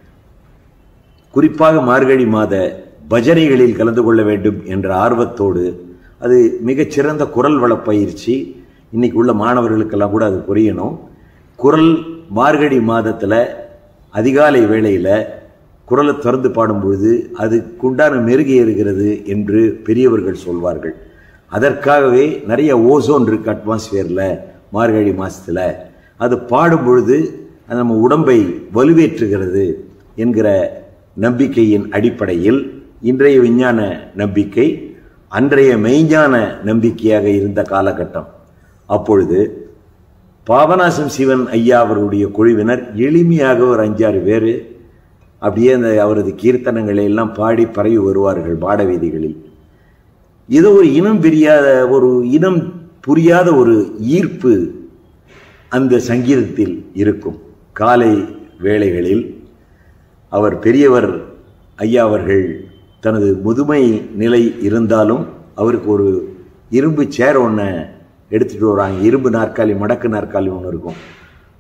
[SPEAKER 18] குறிப்பாக மார்கழி மாத பஜனைகளில் கலந்து கொள்ள வேண்டும் என்ற ஆர்வத்தோடு அது மிகச்சிறந்த குரல் வள பயிற்சி இன்னைக்கு உள்ள மாணவர்களுக்கெல்லாம் கூட அது புரியணும் குரல் மார்கழி மாதத்தில் அதிகாலை வேளையில் குரலை திறந்து பாடும்பொழுது அதுக்குண்டான மெருகு ஏறுகிறது என்று பெரியவர்கள் சொல்வார்கள் அதற்காகவே நிறைய ஓசோன் இருக்கு அட்மாஸ்பியரில் மார்கழி மாதத்தில் அது பாடும் பொழுது அது நம்ம உடம்பை வலுவேற்றுகிறது என்கிற நம்பிக்கையின் அடிப்படையில் இன்றைய விஞ்ஞான நம்பிக்கை அன்றைய மெய்ஞான நம்பிக்கையாக இருந்த காலகட்டம் அப்பொழுது பாபநாசம் சிவன் ஐயா அவர்களுடைய குழுவினர் எளிமையாக ஒரு அஞ்சாறு பேர் அப்படியே அந்த அவரது கீர்த்தனங்களை எல்லாம் பாடி பரவி வருவார்கள் பாட வீதிகளில் இது ஒரு இனம் பிரியாத ஒரு இனம் புரியாத ஒரு ஈர்ப்பு அந்த சங்கீதத்தில் இருக்கும் காலை வேளைகளில் அவர் பெரியவர் ஐயா அவர்கள் தனது முதுமை நிலை இருந்தாலும் அவருக்கு ஒரு இரும்பு சேர் ஒன்று எடுத்துகிட்டு வராங்க இரும்பு நாற்காலி மடக்கு நாற்காலி ஒன்று இருக்கும்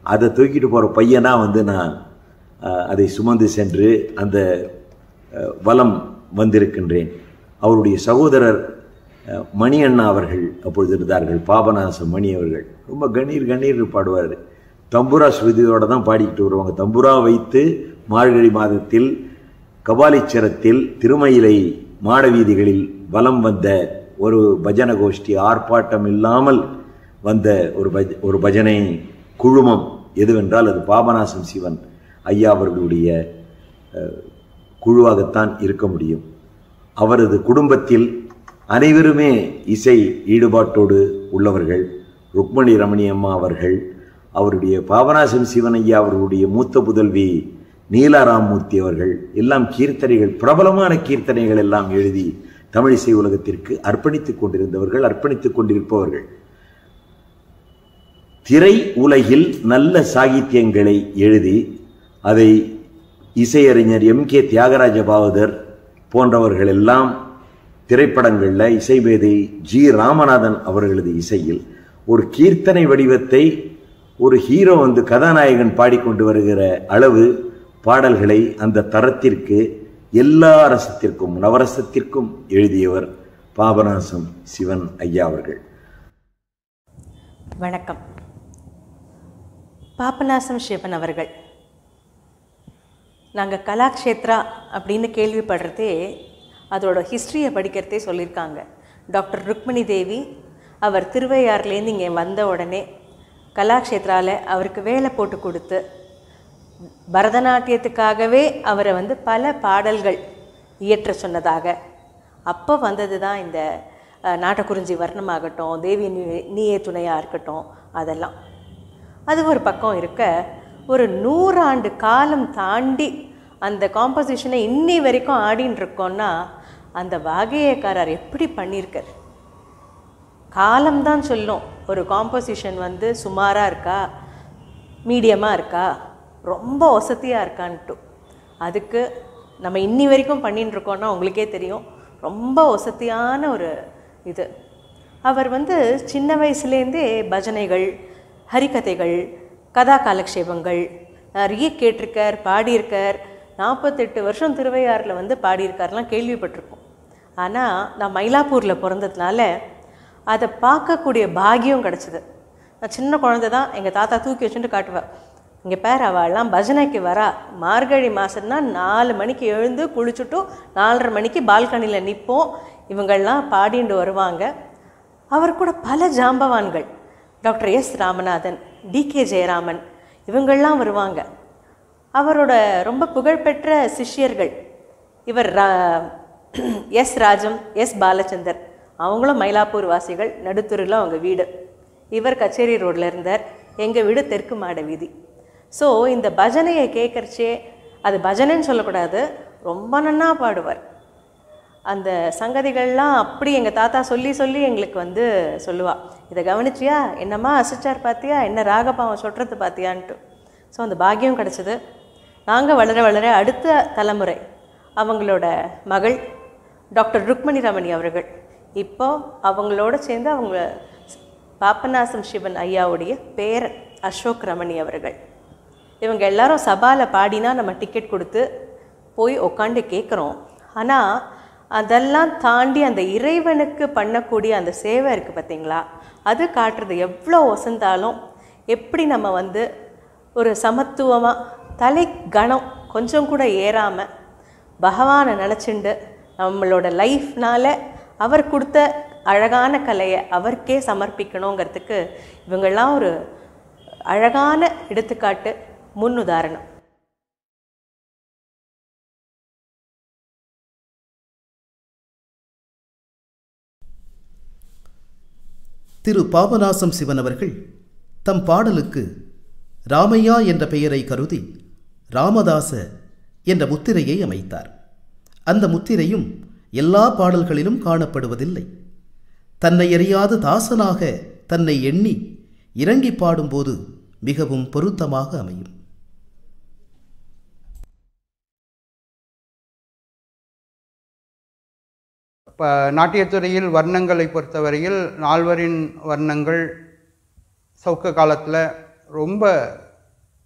[SPEAKER 18] அதை தூக்கிட்டு போகிற பையனாக வந்து நான் அஹ், அதை சுமந்து சென்று அந்த அஹ், வலம் வந்திருக்கின்றேன் அவருடைய சகோதரர் அஹ், மணி அண்ணா அவர்கள் அப்பொழுது இருந்தார்கள் பாபநாசம் மணி அவர்கள் ரொம்ப கணீர் கணீர் பாடுவார் தம்புரா ஸ்ருதியோட தான் பாடிக்கிட்டு வருவாங்க தம்புரா வைத்து மார்கழி மாதத்தில் கபாலீச்சரத்தில் திருமயிலை மாட வீதிகளில் வலம் வந்த ஒரு பஜன கோஷ்டி ஆர்ப்பாட்டம் இல்லாமல் வந்த ஒரு பஜ ஒரு பஜனை குழுமம் எதுவென்றால் அது பாபநாசம் சிவன் ஐயா அவர்களுடைய அஹ், குழுவாகத்தான் இருக்க முடியும் அவரது குடும்பத்தில் அனைவருமே இசை ஈடுபாட்டோடு உள்ளவர்கள் ருக்மணி ரமணி அம்மா அவர்கள் அவருடைய பாபநாசம் சிவனையா அவர்களுடைய மூத்த புதல்வி நீலாராமூர்த்தி அவர்கள் எல்லாம் கீர்த்தனைகள் பிரபலமான கீர்த்தனைகள் எல்லாம் எழுதி தமிழிசை உலகத்திற்கு அர்ப்பணித்துக் கொண்டிருந்தவர்கள் அர்ப்பணித்துக் கொண்டிருப்பவர்கள் திரை உலகில் நல்ல சாகித்யங்களை எழுதி அதை இசையறிஞர் எம் கே தியாகராஜ பாவதர் போன்றவர்கள் எல்லாம் திரைப்படங்களில் இசைவேதி ஜி ராமநாதன் அவர்களது இசையில் ஒரு கீர்த்தனை வடிவத்தை ஒரு ஹீரோ வந்து கதாநாயகன் பாடிக்கொண்டு வருகிற அளவு பாடல்களை அந்த தரத்திற்கு எல்லா ரசத்திற்கும் நவரசத்திற்கும் எழுதியவர் பாபநாசம் சிவன் ஐயா அவர்கள்
[SPEAKER 19] வணக்கம் பாபநாசம் சிவன் அவர்கள் நாங்கள் கலாக்ஷேத்ரா அப்படின்னு கேள்விப்படுறதே அதோட ஹிஸ்ட்ரியை படிக்கிறதே சொல்லியிருக்காங்க டாக்டர் ருக்மணி தேவி அவர் திருவையாறுலேருந்து இங்கே வந்த உடனே கலாக்ஷேத்ராவில் அவருக்கு வேலை போட்டு கொடுத்து பரதநாட்டியத்துக்காகவே அவரை வந்து பல பாடல்கள் இயற்ற சொன்னதாக அப்போ வந்தது தான் இந்த அஹ், நாட்டக்குறிஞ்சி வர்ணமாகட்டும் தேவி நீ- நீயே துணையாக இருக்கட்டும் அதெல்லாம் அது ஒரு பக்கம் இருக்க ஒரு நூறாண்டு காலம் தாண்டி அந்த காம்போசிஷனை இன்னி வரைக்கும் ஆடின்னு இருக்கோன்னா அந்த வாகையக்காரர் எப்படி பண்ணியிருக்கார் காலம்தான் சொல்லும் ஒரு காம்போசிஷன் வந்து சுமாராக இருக்கா மீடியமாக இருக்கா ரொம்ப வசதியாக இருக்கான்ட்டு அதுக்கு நம்ம இன்னி வரைக்கும் பண்ணின்னு இருக்கோம்னா உங்களுக்கே தெரியும் ரொம்ப வசதியான ஒரு இது அவர் வந்து சின்ன வயசுலேருந்தே பஜனைகள் ஹரிகதைகள் கதா காலக்ஷேபங்கள் நிறைய கேட்டிருக்கார் பாடியிருக்கார் நாற்பத்தெட்டு வருஷம் திருவையாறில் வந்து பாடியிருக்காருலாம் கேள்விப்பட்டிருக்கோம் ஆனால் நான் மயிலாப்பூரில் பிறந்ததுனால அதை பார்க்கக்கூடிய பாக்கியம் கிடச்சிது நான் சின்ன குழந்தை தான் எங்கள் தாத்தா தூக்கி வச்சுட்டு காட்டுவேன் இங்கே பேர் அவள்லாம் பஜனைக்கு வரா மார்கழி மாதம்னா நாலு மணிக்கு எழுந்து குளிச்சுட்டு நாலரை மணிக்கு பால்கனியில் நிற்போம் இவங்கள்லாம் பாடிண்டு வருவாங்க அவர் கூட பல ஜாம்பவான்கள் doctor S Ramanathan D K Jayaraman இவங்கள்லாம் வருவாங்க அவரோட ரொம்ப புகழ்பெற்ற சிஷ்யர்கள் இவர் ரா- எஸ் ராஜம் எஸ் பாலச்சந்தர் அவங்களும் மயிலாப்பூர் வாசிகள் நடுத்தூரில் அவங்க வீடு இவர் கச்சேரி ரோட்டில் இருந்தார் எங்கள் வீடு தெற்கு மாட வீதி ஸோ இந்த பஜனையை கேட்கறச்சே அது பஜனைன்னு சொல்லக்கூடாது ரொம்ப நன்னா பாடுவார் அந்த சங்கதிகள்லாம் அப்படி எங்கள் தாத்தா சொல்லி சொல்லி எங்களுக்கு வந்து சொல்லுவா இதை கவனிச்சியா என்னம்மா அசிச்சார் பார்த்தியா என்ன ராகபாவம் சொல்கிறது பார்த்தியான்ட்டு ஸோ அந்த பாக்கியம் கிடச்சிது நாங்கள் வளர வளர அடுத்த தலைமுறை அவங்களோட மகள் டாக்டர் ருக்மணி ரமணி அவர்கள் இப்போ அவங்களோட சேர்ந்து அவங்க பாப்பநாசம் சிவன் ஐயாவுடைய பேரன் அசோக் ரமணி அவர்கள் இவங்க எல்லாரும் சபாவில் பாடினா நம்ம டிக்கெட் கொடுத்து போய் உக்காந்து கேட்குறோம் ஆனால் அதெல்லாம் தாண்டி அந்த இறைவனுக்கு பண்ணக்கூடிய அந்த சேவை இருக்குது பார்த்தீங்களா அது காட்டுறது எவ்வளோ ஒசந்தாலும் எப்படி நம்ம வந்து ஒரு சமத்துவமாக தலை கணம் கொஞ்சம் கூட ஏறாமல் பகவானை நினச்சிண்டு நம்மளோட லைஃப்னால அவர் கொடுத்த அழகான கலையை அவருக்கே சமர்ப்பிக்கணுங்கிறதுக்கு இவங்கெல்லாம் ஒரு அழகான எடுத்துக்காட்டு முன்னுதாரணம்
[SPEAKER 4] திரு பாபநாசம் சிவன் அவர்கள் தம் பாடலுக்கு ராமையா என்ற பெயரை கருதி ராமதாச என்ற முத்திரையை அமைத்தார் அந்த முத்திரையும் எல்லா பாடல்களிலும் காணப்படுவதில்லை தன்னை அறியாது தாசனாக தன்னை எண்ணி இறங்கி பாடும்போது மிகவும் பொருத்தமாக அமையும்
[SPEAKER 12] இப்போ நாட்டியத்துறையில் வர்ணங்களை பொறுத்தவரையில் நால்வரின் வர்ணங்கள் சவுக்க காலத்தில் ரொம்ப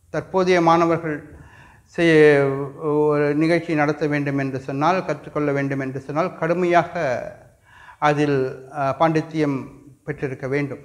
[SPEAKER 12] தற்போதைய மாணவர்கள் செய்ய ஒரு நிகழ்ச்சி நடத்த வேண்டும் என்று சொன்னால் கற்றுக்கொள்ள வேண்டும் என்று சொன்னால் கடுமையாக அதில் அஹ், பாண்டித்தியம் பெற்றிருக்க வேண்டும்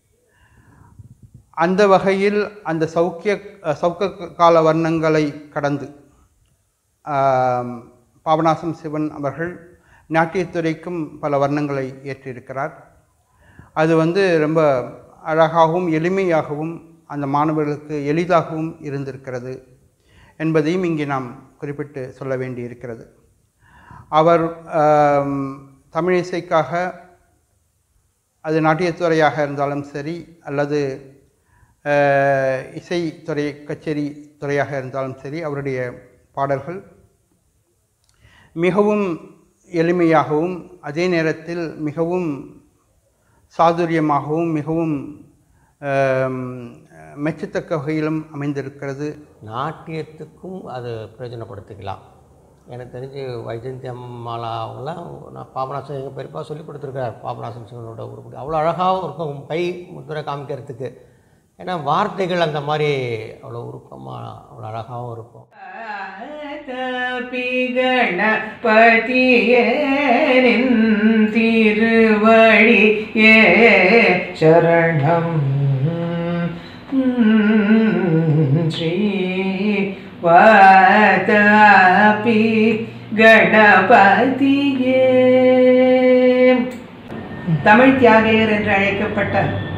[SPEAKER 12] அந்த வகையில் அந்த சௌக்கிய அஹ், சௌக்க கால வர்ணங்களை கடந்து ஆம், பாபநாசம் சிவன் அவர்கள் நாட்டியத்துறைக்கும் பல வர்ணங்களை ஏற்றிருக்கிறார் அது வந்து ரொம்ப அழகாகவும் எளிமையாகவும் அந்த மாணவர்களுக்கு எளிதாகவும் இருந்திருக்கிறது என்பதையும் இங்கே நாம் குறிப்பிட்டு சொல்ல வேண்டியிருக்கிறது அவர் ஆம், தமிழ் இசைக்காக அது நாட்டியத்துறையாக இருந்தாலும் சரி அல்லது அஹ், இசைத்துறை கச்சேரி துறையாக இருந்தாலும் சரி அவருடைய பாடல்கள் மிகவும் எளிமையாகவும் அதே நேரத்தில் மிகவும் சாதுரியமாகவும் மிகவும் ஆம், மெச்சத்தக்க வகையிலும் அமைந்திருக்கிறது
[SPEAKER 14] நாட்டியத்துக்கும் அது பிரயோஜனப்படுத்திக்கலாம் எனக்கு தெரிஞ்சு வைஜந்தி அம்மாலா அவங்களாம் நான் பாபநாசம் எங்கள் பெரியப்பா சொல்லி கொடுத்துருக்கார் பாபநாசம் சிவனோட உருப்படி அவ்வளோ அழகாகவும் இருக்கும் கை முத்துரை காமிக்கிறதுக்கு ஏன்னா வார்த்தைகள் அந்த மாதிரி அவ்வளோ உருக்கமாக அவ்வளோ அழகாகவும் இருக்கும்
[SPEAKER 20] கணபதியே திருவழியே சரணம் ஸ்ரீ வாதாபி கணபதியே தமிழ் தியாகையர் என்று அழைக்கப்பட்ட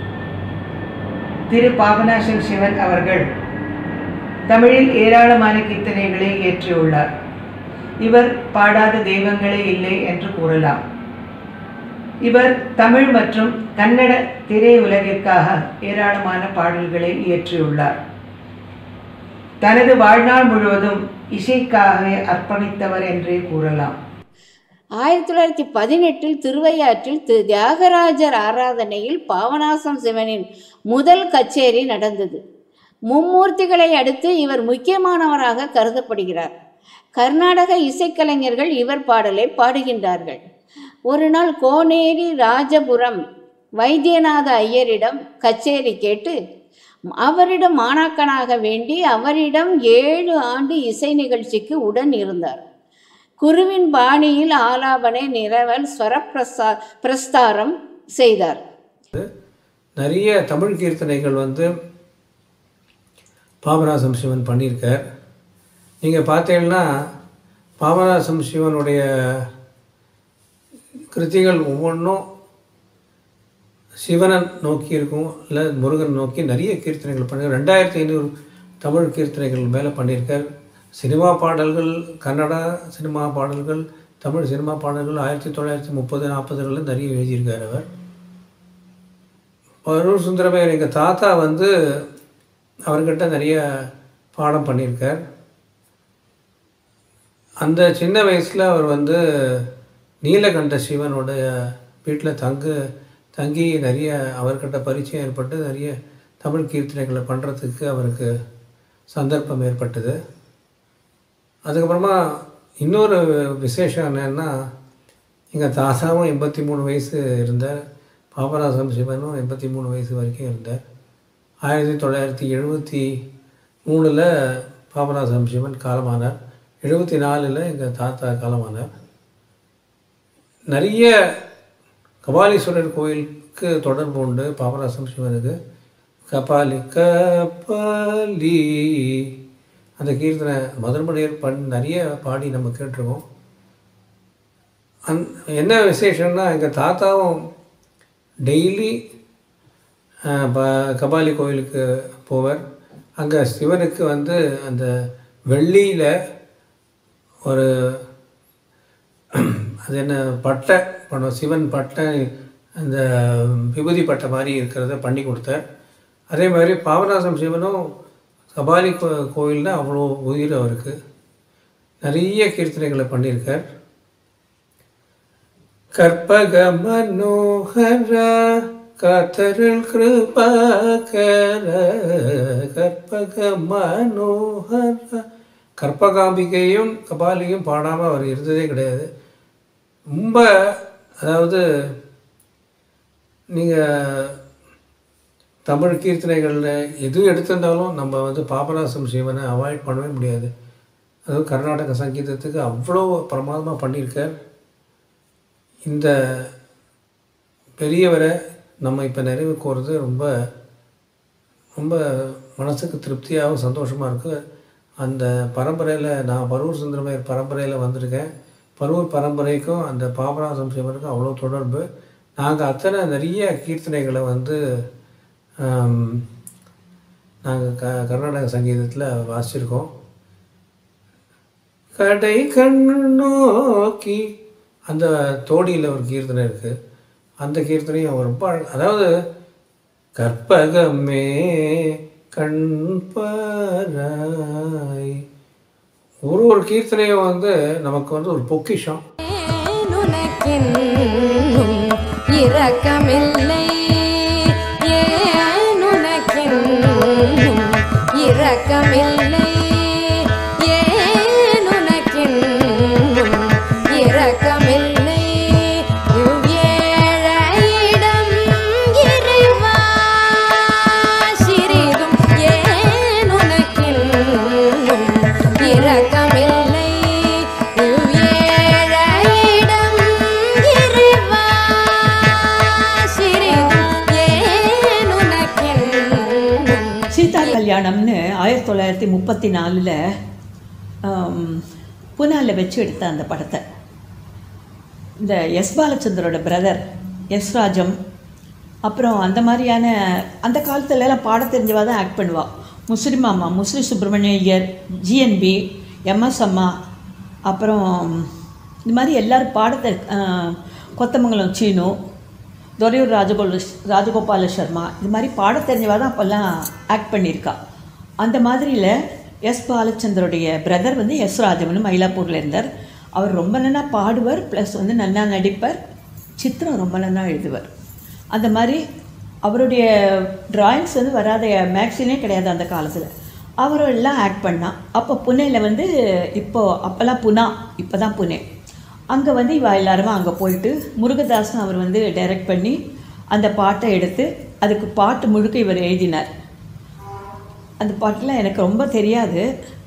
[SPEAKER 20] திரு பாபநாசம் சிவன் அவர்கள் தமிழில் ஏராளமான கீர்த்தனைகளை இயற்றியுள்ளார் இவர் பாடாத தெய்வங்களே இல்லை என்று கூறலாம் இவர் தமிழ் மற்றும் கன்னட திரையுலகிற்காக ஏராளமான பாடல்களை இயற்றியுள்ளார் தனது வாழ்நாள் முழுவதும் இசைக்காகவே அர்ப்பணித்தவர் என்றே கூறலாம்
[SPEAKER 9] ஆயிரத்தி தொள்ளாயிரத்தி பதினெட்டில் திருவையாற்றில் திரு தியாகராஜர் ஆராதனையில் பாவநாசம் சிவனின் முதல் கச்சேரி நடந்தது மும்மூர்த்திகளை அடுத்து இவர் முக்கியமானவராக கருதப்படுகிறார் கர்நாடக இசைக்கலைஞர்கள் இவர் பாடலை பாடுகின்றார்கள் ஒரு நாள் கோனேரி ராஜபுரம் வைத்தியநாத ஐயரிடம் கச்சேரி கேட்டு அவரிடம் மாணாக்கனாக வேண்டி அவரிடம் ஏழு ஆண்டு இசை நிகழ்ச்சிக்கு உடன் இருந்தார் குருவின் பாணியில் ஆலாபனை நிரவல் ஸ்வர பிரசா பிரஸ்தாரம் செய்தார்
[SPEAKER 6] நிறைய தமிழ் கீர்த்தனைகள் வந்து பாபநாசம் சிவன் பண்ணியிருக்கார் நீங்கள் பார்த்தீங்கன்னா பாபநாசம் சிவனுடைய கிருத்திகள் ஒவ்வொன்றும் சிவனை நோக்கி இருக்கும் இல்லை முருகன் நோக்கி நிறைய கீர்த்தனைகள் பண்ணி ரெண்டாயிரத்தி ஐநூறு தமிழ் கீர்த்தனைகள் மேலே பண்ணியிருக்கார் சினிமா பாடல்கள் கன்னடா சினிமா பாடல்கள் தமிழ் சினிமா பாடல்கள் ஆயிரத்தி தொள்ளாயிரத்தி முப்பது நாற்பதுகளில் நிறைய எழுதியிருக்கார் அவர் பரூர் சுந்தரமையர் எங்கள் தாத்தா வந்து அவர்கிட்ட நிறைய பாடம் பண்ணியிருக்கார் அந்த சின்ன வயசில் அவர் வந்து நீலகண்ட சிவனுடைய வீட்டில் தங்கு தங்கி நிறைய அவர்கிட்ட பரிச்சயம் ஏற்பட்டு நிறைய தமிழ் கீர்த்தனைகளை பண்ணுறதுக்கு அவருக்கு சந்தர்ப்பம் ஏற்பட்டது அதுக்கப்புறமா இன்னொரு விசேஷம் என்னென்னா எங்கள் தாத்தாவும் எண்பத்தி மூணு வயசு இருந்தார் பாபநாசம் சிவனும் எண்பத்தி மூணு வயசு வரைக்கும் இருந்தார் ஆயிரத்தி தொள்ளாயிரத்தி எழுபத்தி மூணில் பாபநாசம் சிவன் காலமானார் எழுபத்தி நாலில் எங்கள் தாத்தா காலமானார் நிறைய கபாலீஸ்வரர் கோயிலுக்கு தொடர்பு உண்டு பாபநாசம் சிவனுக்கு கபாலி கபாலி அந்த கீர்த்தனை மதுரமணியர் பண் நிறைய பாடி நம்ம கேட்டிருக்கோம் அந் என்ன விசேஷம்னா எங்கள் தாத்தாவும் டெய்லி ப கபாலி கோயிலுக்கு போவார் அங்கே சிவனுக்கு வந்து அந்த வெள்ளியில் ஒரு அது என்ன பட்டை பண்ணுவோம் சிவன் பட்டை அந்த விபூதி பட்டை மாதிரி இருக்கிறத பண்ணி கொடுத்தார் அதே மாதிரி பாபநாசம் சிவனும் கபாலி கோ கோயிலில் அவ்வளோ உயிர் அவருக்கு நிறைய கீர்த்தனைகளை பண்ணியிருக்கார் கற்பக மனோகர காத்தருள் கிருபாகர கற்பக மனோகர கற்பகாம்பிகையும் கபாலியும் பாடாமல் அவர் இருந்ததே கிடையாது ரொம்ப அதாவது நீங்கள் தமிழ் கீர்த்தனைகளில் எது எடுத்திருந்தாலும் நம்ம வந்து பாபநாசம் சிவனை அவாய்ட் பண்ணவே முடியாது அதுவும் கர்நாடக சங்கீதத்துக்கு அவ்வளோ பிரமாதமாக பண்ணியிருக்கார் இந்த பெரியவரை நம்ம இப்போ நிறைவு கோருது ரொம்ப ரொம்ப மனசுக்கு திருப்தியாகவும் சந்தோஷமாக இருக்குது அந்த பரம்பரையில் நான் பரூர் சுந்தரமையர் பரம்பரையில் வந்திருக்கேன் பரூர் பரம்பரைக்கும் அந்த பாபநாசம் சிவனுக்கும் அவ்வளோ தொடர்பு நாங்கள் அத்தனை நிறைய கீர்த்தனைகளை வந்து நாங்கள் க கர்நாடக சங்கீதத்தில் வாசிச்சிருக்கோம் கடை கண்ணோக்கி அந்த தோடியில் ஒரு கீர்த்தனை இருக்குது அந்த கீர்த்தனையும் ரொம்ப அழ- அதாவது கற்பகமே கண்பராய் ஒரு ஒரு கீர்த்தனையும் வந்து நமக்கு வந்து ஒரு பொக்கிஷம்
[SPEAKER 1] உனக்கென்னும் இரக்கமில்லை ஏன் உனக்கென்னும் இரக்கமில்லை ஏன் உனக்கென்னும் இரக்கமில்லை இவ்வேழையிடம் இறைவா சிறிதும் ஏன் உனக்கென்னும் இரக்கமில்லை இவ்வேழையிடம் இறைவா சிறிதும் ஏன் உனக்கென்னும்
[SPEAKER 5] சீதா கல்யாணம்னு ஆயிரத்தி தொள்ளாயிரத்தி முப்பத்தி நாலில் பூனாவில் வச்சு எடுத்த அந்த படத்தை இந்த எஸ் பாலச்சந்தரோட பிரதர் எஸ் ராஜம் அப்புறம் அந்த மாதிரியான அந்த காலத்துல எல்லாம் பாட தெரிஞ்சவா தான் ஆக்ட் பண்ணுவா முஸ்லிம் அம்மா முஸ்லி சுப்பிரமணிய ஐயர் ஜிஎன்பி எம்எஸ் அம்மா அப்புறம் இந்த மாதிரி எல்லாரும் பாடத்தை கொத்தமங்கலம் சீனு துரையூர் ராஜகோல ராஜகோபால சர்மா இது மாதிரி பாட தெரிஞ்சவா தான் அப்போல்லாம் ஆக்ட் பண்ணியிருக்கா அந்த மாதிரியில் எஸ் பாலச்சந்தருடைய பிரதர் வந்து எஸ் ராஜவன் மயிலாப்பூரில் இருந்தார் அவர் ரொம்ப நல்லா பாடுவார் ப்ளஸ் வந்து நல்லா நடிப்பார் சித்திரம் ரொம்ப நல்லா எழுதுவார் அந்த மாதிரி அவருடைய டிராயிங்ஸ் வந்து வராத மேக்சினே கிடையாது அந்த காலத்தில் அவரும் எல்லாம் ஆக்ட் பண்ணா அப்போ புனேல வந்து இப்போ அப்போல்லாம் புனா இப்போ தான் புனே அங்கே வந்து இவ எல்லாருமே அங்கே போயிட்டு முருகதாசன் அவர் வந்து டைரக்ட் பண்ணி அந்த பாட்டை எடுத்து அதுக்கு பாட்டு முழுக்க இவர் எழுதினார் அந்த பாட்டெலாம் எனக்கு ரொம்ப தெரியாது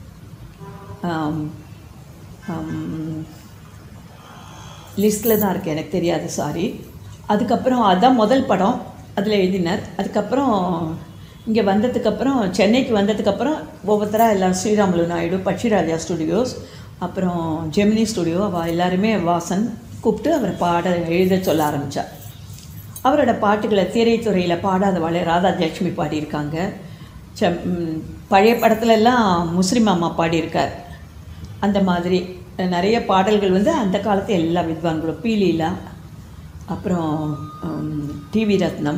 [SPEAKER 5] லிஸ்ட்டில் தான் இருக்குது எனக்கு தெரியாது சாரி அதுக்கப்புறம் அதான் முதல் படம் அதில் எழுதினார் அதுக்கப்புறம் இங்கே வந்ததுக்கப்புறம் சென்னைக்கு வந்ததுக்கப்புறம் ஒவ்வொருத்தராக எல்லாம் ஸ்ரீராமுலு நாயுடு பட்சிராஜா ஸ்டுடியோஸ் அப்புறம் ஜெமினி ஸ்டுடியோ அவள் எல்லாருமே வாசன் கூப்பிட்டு அவரை பாட எழுத சொல்ல ஆரம்பித்தார் அவரோட பாட்டுகளை திரைத்துறையில் பாடாதவாளே ராதா ஜெயலட்சுமி பாடியிருக்காங்க ச ம், பழைய படத்துல எல்லாம் முஸ்லிம் அம்மா பாடியிருக்கார் அந்த மாதிரி நிறைய பாடல்கள் வந்து அந்த காலத்து எல்லா வித்வான்களும் பி லீலா அப்புறம் டிவி ரத்னம்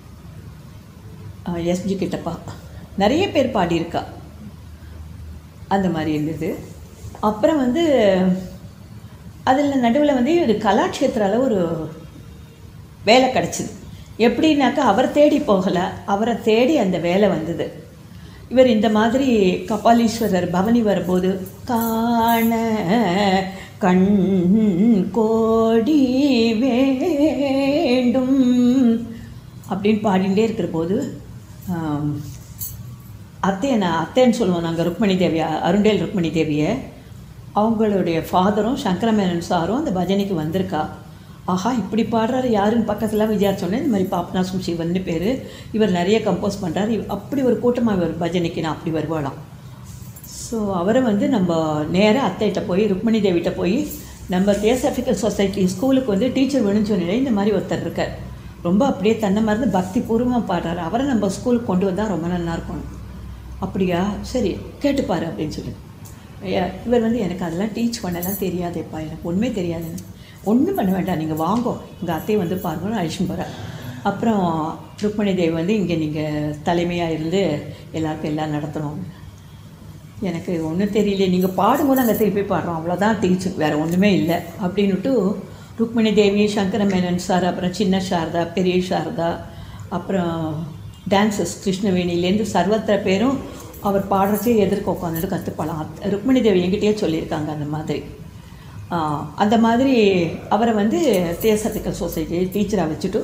[SPEAKER 5] எஸ்ஜி கிட்டப்பா நிறைய பேர் பாடியிருக்கா அந்த மாதிரி இருந்தது அப்புறம் வந்து அதில் நடுவில் வந்து ஒரு கலாட்சேத்திரால ஒரு வேலை கிடச்சிது எப்படின்னாக்கா அவர் தேடி போகலை அவரை தேடி அந்த வேலை வந்தது இவர் இந்த மாதிரி கபாலீஸ்வரர் பவனி வரும்போது காண கண் கோடி வேண்டும் அப்படின்னு பாடிகிட்டே இருக்கிற போது ஆம், அத்தையை நான் அத்தைன்னு சொல்லுவோம் நாங்கள் ருக்மணி தேவியா அருண்டேல் ருக்மணி தேவியை அவங்களுடைய ஃபாதரும் சங்கரமேனன் சாரும் அந்த பஜனைக்கு வந்திருக்கா ஆஹா இப்படி பாடுறாரு யாருன்னு பக்கத்தில் விசாரிச்சோன்னே இந்த மாதிரி பாபநாசம் சிவன் பேர் இவர் நிறைய கம்போஸ் பண்ணுறாரு அப்படி ஒரு கூட்டமாக இவர் பஜனைக்கு நான் அப்படி வருவாளாம் ஸோ அவரை வந்து நம்ம நேராக அத்தைகிட்ட போய் ருக்மணி தேவிகிட்ட போய் நம்ம தியோசபிக்கல் சொசைட்டி ஸ்கூலுக்கு வந்து டீச்சர் வேணும்னு சொன்னீங்க இந்த மாதிரி ஒருத்தர் இருக்கார் ரொம்ப அப்படியே தன்னை மறந்து பக்தி பூர்வமாக பாடுறாரு அவரை நம்ம ஸ்கூலுக்கு கொண்டு வந்தால் ரொம்ப நல்லா இருக்கும் அப்படியா சரி கேட்டுப்பாரு அப்படின்னு சொல்லி ஐயா, இவர் வந்து எனக்கு அதெல்லாம் டீச் பண்ணலாம் தெரியாதேப்பா எனக்கு ஒன்றுமே தெரியாது ஒன்றும் பண்ண வேண்டாம் நீங்கள் வாங்கோ எங்கள் அத்தையை வந்து பாருங்கன்னு அழிச்சுன்னு போகிறார் அப்புறம் ருக்மணி தேவி வந்து இங்கே நீங்கள் தலைமையாக இருந்து எல்லாருக்கும் எல்லாம் நடத்தணும் எனக்கு ஒன்றும் தெரியல நீங்கள் பாடும்போது அங்கே திருப்பி பாடுறோம் அவ்வளோதான் டீச்சர் வேறு ஒன்றுமே இல்லை அப்படின்னுட்டு ருக்மணி தேவி சங்கர மேனன் சார் அப்புறம் சின்ன சாரதா பெரிய சாரதா அப்புறம் டான்சஸ் கிருஷ்ணவேணிலேருந்து சர்வத்திர பேரும் அவர் பாடுறச்சே எதிர்க்க உட்காந்துட்டு கற்றுப்பாளாம் ருக்மணி தேவி என்கிட்டயே சொல்லியிருக்காங்க அந்த மாதிரி ஆ, அந்த மாதிரி அவரை வந்து தியோசபிக்கல் சொசைட்டி டீச்சராக வச்சுட்டு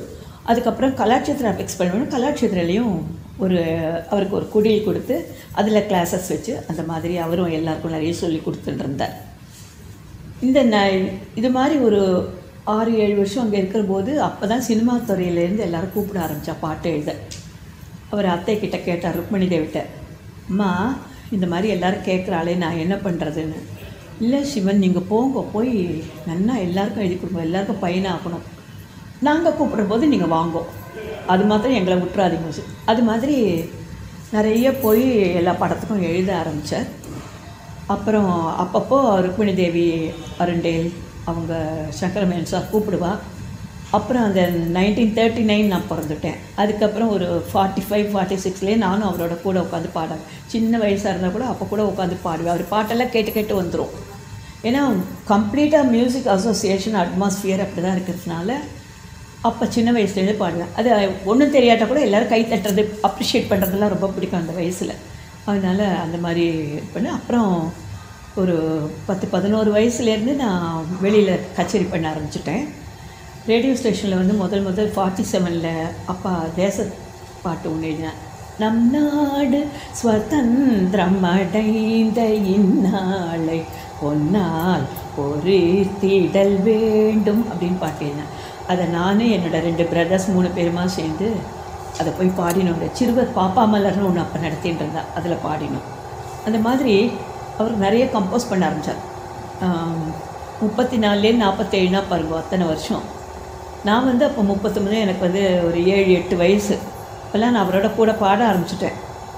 [SPEAKER 5] அதுக்கப்புறம் கலாட்சேத்திரா எக்ஸ்பெரிமெண்ட் கலாட்சேத்திரையிலையும் ஒரு அவருக்கு ஒரு குடில் கொடுத்து அதில் கிளாஸஸ் வச்சு அந்த மாதிரி அவரும் எல்லாருக்கும் நிறைய சொல்லி கொடுத்துட்டு இருந்தார் இந்த ந இது மாதிரி ஒரு ஆறு ஏழு வருஷம் அங்கே இருக்கிற போது அப்போ தான் சினிமா துறையிலேருந்து எல்லாரும் கூப்பிட ஆரம்பித்தா பாட்டு எழுத அவர் அத்தை கிட்ட கேட்டார் ருக்மணி தேவிட்ட அம்மா இந்த மாதிரி எல்லாரும் கேட்குறாளே நான் என்ன பண்ணுறதுன்னு இல்லை சிவன் நீங்கள் போங்க போய் நன்னா எல்லாருக்கும் எழுதி கொடுங்க எல்லாருக்கும் பையனாகணும் நாங்கள் கூப்பிடுற போது நீங்கள் வாங்கோ அது மாத்திரம் எங்களை விட்டுறாதீங்க சி- அது மாதிரி நிறைய போய் எல்லா படத்துக்கும் எழுத ஆரம்பித்தார் அப்புறம் அப்பப்போ ருக்மிணி தேவி அருண்டேல் அவங்க சங்கரமேன் சார் கூப்பிடுவா அப்புறம் அந்த நைன்டீன் தேர்ட்டி நைன் நான் பிறந்துட்டேன் அதுக்கப்புறம் ஒரு ஃபார்ட்டி ஃபைவ் ஃபார்ட்டி சிக்ஸ்லேயே நானும் அவரோட கூட உட்காந்து பாடுவேன் சின்ன வயசாக இருந்தால் கூட அப்போ கூட உட்காந்து பாடுவேன் அவர் பாட்டெல்லாம் கேட்டு கேட்டு வந்துடும் ஏன்னா கம்ப்ளீட்டாக மியூசிக் அசோசியேஷன் அட்மாஸ்ஃபியர் அப்படி தான் இருக்கிறதுனால அப்போ சின்ன வயசுலேருந்து பாடுவேன் அது ஒன்றும் தெரியாட்டா கூட எல்லோரும் கை தட்டுறது அப்ரிஷியேட் பண்ணுறதெல்லாம் ரொம்ப பிடிக்கும் அந்த வயசில் அதனால் அந்த மாதிரி பண்ணேன் அப்புறம் ஒரு பத்து பதினோரு வயசுலேருந்து நான் வெளியில் கச்சேரி பண்ண ஆரம்பிச்சிட்டேன் ரேடியோ ஸ்டேஷனில் வந்து முதல் முதல் ஃபார்ட்டி செவனில் அப்பா தேச பாட்டு ஒன்று எழுதினேன் நம் நாடு ஸ்வதந்திரம் அடைந்த இந்நாளை பொன்னால் பொறித்திடல் வேண்டும் அப்படின்னு பாட்டு எழுதினேன் அதை நானே என்னோட ரெண்டு பிரதர்ஸ் மூணு பேருமா சேர்ந்து அதை போய் பாடினோம் சிறுவர் பாப்பா மலர்னு ஒன்று அப்போ நடத்திட்டு இருந்தா அதில் பாடினோம் அந்த மாதிரி அவர் நிறைய கம்போஸ் பண்ண ஆரம்பித்தார் முப்பத்தி நாலுலேருந்து நாற்பத்தேழுனா பாருங்க அத்தனை வருஷம் நான் வந்து அப்போ முப்பத்தொம்பது எனக்கு வந்து ஒரு ஏழு எட்டு வயசு அப்போல்லாம் நான் அவரோட கூட பாட ஆரம்பிச்சிட்டேன்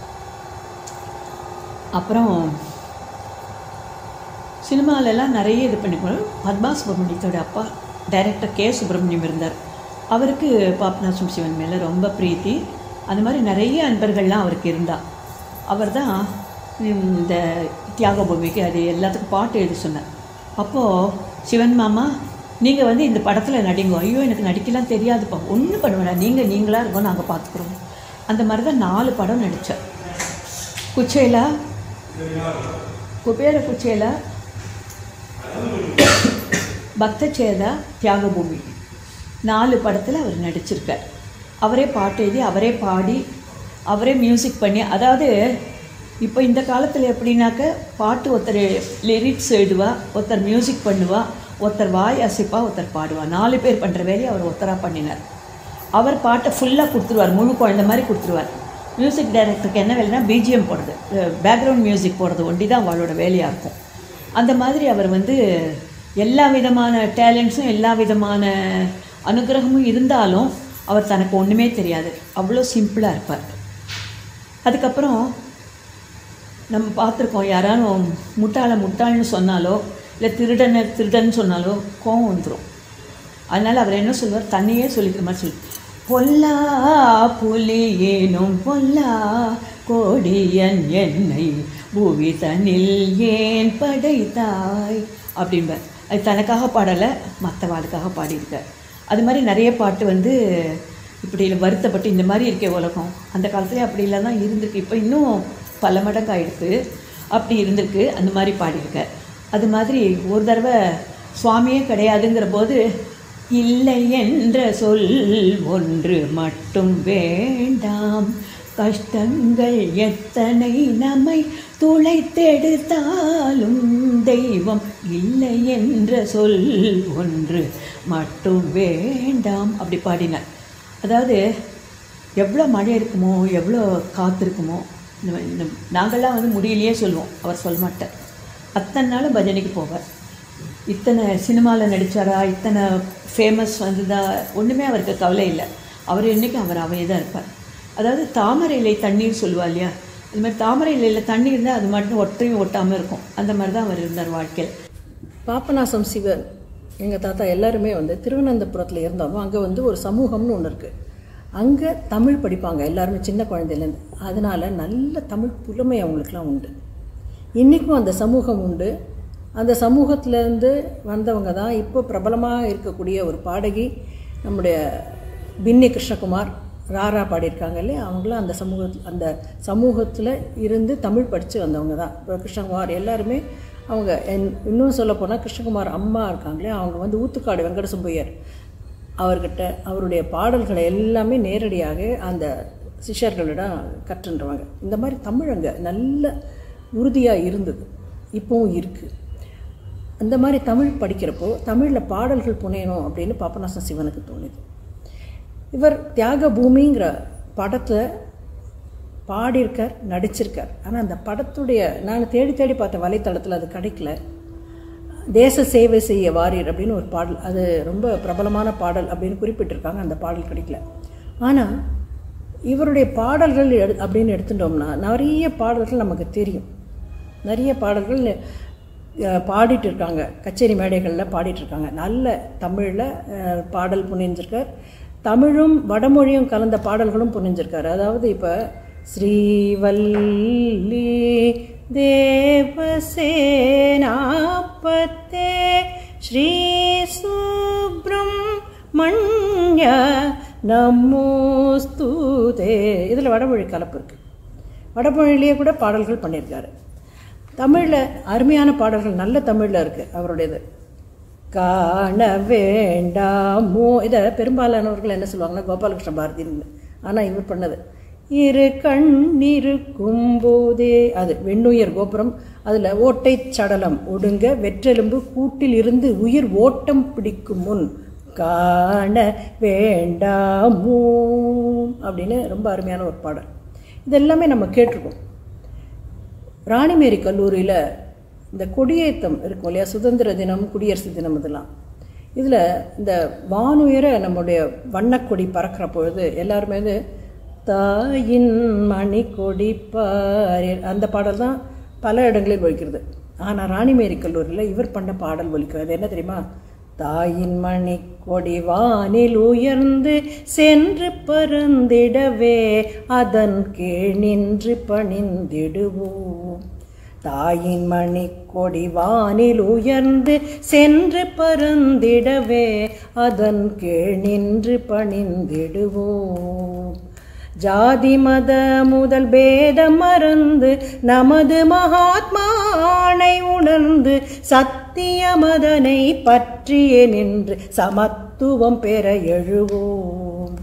[SPEAKER 5] அப்புறம் சினிமாலெல்லாம் நிறைய இது பண்ணிக்கணும் பத்மா சுப்பிரமணியத்தோட அப்பா டைரக்டர் கே சுப்பிரமணியம் இருந்தார் அவருக்கு பாப்நாசம் சிவன் மேலே ரொம்ப பிரீத்தி அந்த மாதிரி நிறைய அன்பர்கள்லாம் அவருக்கு இருந்தா அவர் தான் இந்த தியாக பூமிக்கு அது எல்லாத்துக்கும் பாட்டு எழுதி சொன்னார் அப்போது சிவன் மாமா நீங்கள் வந்து இந்த படத்தில் நடிங்க ஐயோ எனக்கு நடிக்கலாம் தெரியாதுப்பா ஒன்றும் பண்ண வேண்டாம் நீங்கள் நீங்களாக இருக்கோம் நாங்கள் பார்த்துக்குறோம் அந்த மாதிரி தான் நாலு படம் நடித்தேன் குச்சேலா குபேர குச்சேலா பக்தச்சேதா தியாகபூமி நாலு படத்தில் அவர் நடிச்சிருக்கார் அவரே பாட்டு எழுதி அவரே பாடி அவரே மியூசிக் பண்ணி அதாவது இப்போ இந்த காலத்தில் எப்படின்னாக்க பாட்டு ஒருத்தர் லிரிக்ஸ் எழுதுவா ஒருத்தர் மியூசிக் பண்ணுவா ஒருத்தர் வாய் அசைப்பா ஒருத்தர் பாடுவா நாலு பேர் பண்ணுற வேலையை அவர் ஒருத்தராக பண்ணினார் அவர் பாட்டை ஃபுல்லாக கொடுத்துருவார் முழு குழந்த மாதிரி கொடுத்துருவார் மியூசிக் டைரக்டருக்கு என்ன வேலைன்னா பிஜிஎம் போடுறது பேக்ரவுண்ட் மியூசிக் போடுறது ஒண்டி தான் அவளோட வேலையாக இருக்கும் அந்த மாதிரி அவர் வந்து எல்லா விதமான டேலண்ட்ஸும் எல்லா விதமான அனுகிரகமும் இருந்தாலும் அவர் தனக்கு ஒன்றுமே தெரியாது அவ்வளோ சிம்பிளாக இருப்பார் அதுக்கப்புறம் நம்ம பார்த்துருக்கோம் யாராலும் முட்டாளை முட்டாள்னு சொன்னாலோ இல்லை திருடனை திருடன் சொன்னாலோ கோவம் வந்துடும் அதனால் அவர் என்ன சொல்லுவார் தன்னையே சொல்லிக்கிற மாதிரி சொல்லி பொல்லா புலி ஏனும் பொல்லா கோடியன் என்னை பூவி தனில் ஏன் படைத்தாய் அப்படின்பார் அது தனக்காக பாடலை மற்றவாளுக்காக பாடியிருக்கார் அது மாதிரி நிறைய பாட்டு வந்து இப்படி வருத்தப்பட்டு இந்த மாதிரி இருக்கே உலகம் அந்த காலத்துல அப்படி இல்லை தான் இருந்திருக்கு இப்போ இன்னும் பல மடங்கு ஆயிடுத்து அப்படி இருந்திருக்கு அந்த மாதிரி பாடியிருக்கார் அது மாதிரி ஒரு தடவை சுவாமியே கிடையாதுங்கிற போது இல்லை என்ற சொல் ஒன்று மட்டும் வேண்டாம் கஷ்டங்கள் எத்தனை நம்மை துளைத்தெடுத்தாலும் தெய்வம் இல்லை என்ற சொல் ஒன்று மட்டும் வேண்டாம் அப்படி பாடினார் அதாவது எவ்வளோ மழை இருக்குமோ எவ்வளோ காற்று இருக்குமோ இந்த இந்த நாங்கள்லாம் வந்து முடியலையே சொல்லுவோம் அவர் சொல்ல மாட்டார் அத்தனை நாள் பஜனைக்கு போவார் இத்தனை சினிமாவில் நடித்தாரா இத்தனை ஃபேமஸ் வந்ததா ஒன்றுமே அவருக்கு கவலை இல்லை அவர் என்றைக்கும் அவர் அவையே தான் இருப்பார் அதாவது தாமரை இலை தண்ணீர் சொல்லுவா இல்லையா அது மாதிரி தாமரை இலையில் தண்ணி இருந்தால் அது மட்டும் ஒட்டையும் ஒட்டாமல் இருக்கும் அந்த மாதிரி தான் அவர் இருந்தார் வாழ்க்கையில்
[SPEAKER 11] பாப்பநாசம் சிவன் எங்கள் தாத்தா எல்லாருமே வந்து திருவனந்தபுரத்தில் இருந்தவங்க அங்கே வந்து ஒரு சமூகம்னு ஒன்று இருக்குது அங்கே தமிழ் படிப்பாங்க எல்லாருமே சின்ன குழந்தையிலேருந்து அதனால் நல்ல தமிழ் புலமை அவங்களுக்குலாம் உண்டு இன்றைக்கும் அந்த சமூகம் உண்டு அந்த சமூகத்திலேருந்து வந்தவங்க தான் இப்போ பிரபலமாக இருக்கக்கூடிய ஒரு பாடகி நம்முடைய பின்னி கிருஷ்ணகுமார் ராரா பாடியிருக்காங்க இல்லையா அவங்களும் அந்த சமூகத்தில் அந்த சமூகத்தில் இருந்து தமிழ் படித்து வந்தவங்க தான் இப்போ கிருஷ்ணகுமார் எல்லாருமே அவங்க என் இன்னும் சொல்ல போனால் கிருஷ்ணகுமார் அம்மா இருக்காங்களே அவங்க வந்து ஊத்துக்காடு வெங்கட சுப்பையர் அவர்கிட்ட அவருடைய பாடல்களை எல்லாமே நேரடியாக அந்த சிஷ்யர்களிடம் கற்றுன்றவாங்க இந்த மாதிரி தமிழ் அங்கே நல்ல உறுதியாக இருந்தது இப்போவும் இருக்குது அந்த மாதிரி தமிழ் படிக்கிறப்போ தமிழில் பாடல்கள் புனையணும் அப்படின்னு பாப்பநாசம் சிவனுக்கு தோணுது இவர் தியாக பூமிங்கிற படத்தில் பாடியிருக்கார் நடிச்சிருக்கார் ஆனால் அந்த படத்துடைய நான் தேடி தேடி பார்த்த வலைத்தளத்தில் அது கிடைக்கல தேச சேவை செய்ய வாரீர் அப்படின்னு ஒரு பாடல் அது ரொம்ப பிரபலமான பாடல் அப்படின்னு குறிப்பிட்டிருக்காங்க அந்த பாடல் கிடைக்கல ஆனால் இவருடைய பாடல்கள் எடு அப்படின்னு எடுத்துட்டோம்னா நிறைய பாடல்கள் நமக்கு தெரியும் நிறைய பாடல்கள் அஹ், பாடிட்டு இருக்காங்க கச்சேரி மேடைகளில் பாடிட்டு இருக்காங்க நல்ல தமிழில் அஹ், பாடல் புனிஞ்சிருக்கார் தமிழும் வடமொழியும் கலந்த பாடல்களும் புனிஞ்சிருக்காரு அதாவது இப்போ ஸ்ரீவல்லி தேவசேனாபத்தே ஸ்ரீ சுப்ரமண்ய நமோஸ்துதே இதில் வடமொழி கலப்பு இருக்குது வடமொழியிலேயே கூட பாடல்கள் பண்ணியிருக்காரு தமிழில் அருமையான பாடல்கள் நல்ல தமிழில் இருக்குது அவருடையது காண வேண்டாமோ இதை பெரும்பாலானவர்கள் என்ன சொல்லுவாங்கன்னா கோபாலகிருஷ்ண பாரதின்னு ஆனால் இவர் பண்ணது இரு கண்ணிருக்கும் போதே அது வெண்ணுயர் கோபுரம் அதில் ஓட்டை சடலம் ஒடுங்க வெற்றெலும்பு கூட்டில் இருந்து உயிர் ஓட்டம் பிடிக்கும் முன் காண வேண்டாமோ அப்படின்னு ரொம்ப அருமையான ஒரு பாடல் இதெல்லாமே நம்ம கேட்டிருக்கோம் ராணிமேரி கல்லூரியில் இந்த கொடியேற்றம் இருக்கும் இல்லையா சுதந்திர தினம் குடியரசு தினம் இதெல்லாம் இதில் இந்த வானுயர நம்முடைய வண்ணக்கொடி பறக்கிற பொழுது எல்லாருமே வந்து தாயின் மணி கொடி பாரீர் அந்த பாடல் தான் பல இடங்களில் ஒழிக்கிறது ஆனால் ராணிமேரி கல்லூரியில் இவர் பண்ண பாடல் ஒலிக்கும் அது என்ன தெரியுமா தாயின் மணி கொடி வானில் உயர்ந்து சென்று பறந்திடவே அதன் கீழ் நின்று பணிந்திடுவோம் தாயின் மணி கொடி வானில் உயர்ந்து சென்று பறந்திடவே அதன் கீழ் நின்று பணிந்திடுவோம் ஜாதி மத முதல் பேதம் மறந்து நமது மகாத்மானை உணர்ந்து சத்திய மதனை பற்றியே நின்று சமத்துவம் பெற எழுவோம்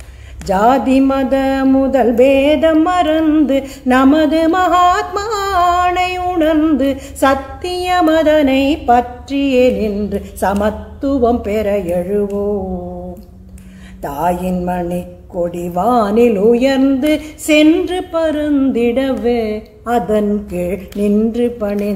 [SPEAKER 11] ஜாதி மத முதல் பேதம் மறந்து நமது மகாத்மானை உணர்ந்து சத்திய மதனை பற்றியே நின்று சமத்துவம் பெற எழுவோம் தாயின் மணி கொடி வானில் உயர்ந்து சென்று பருந்திடவே அதன் கீழ் நின்று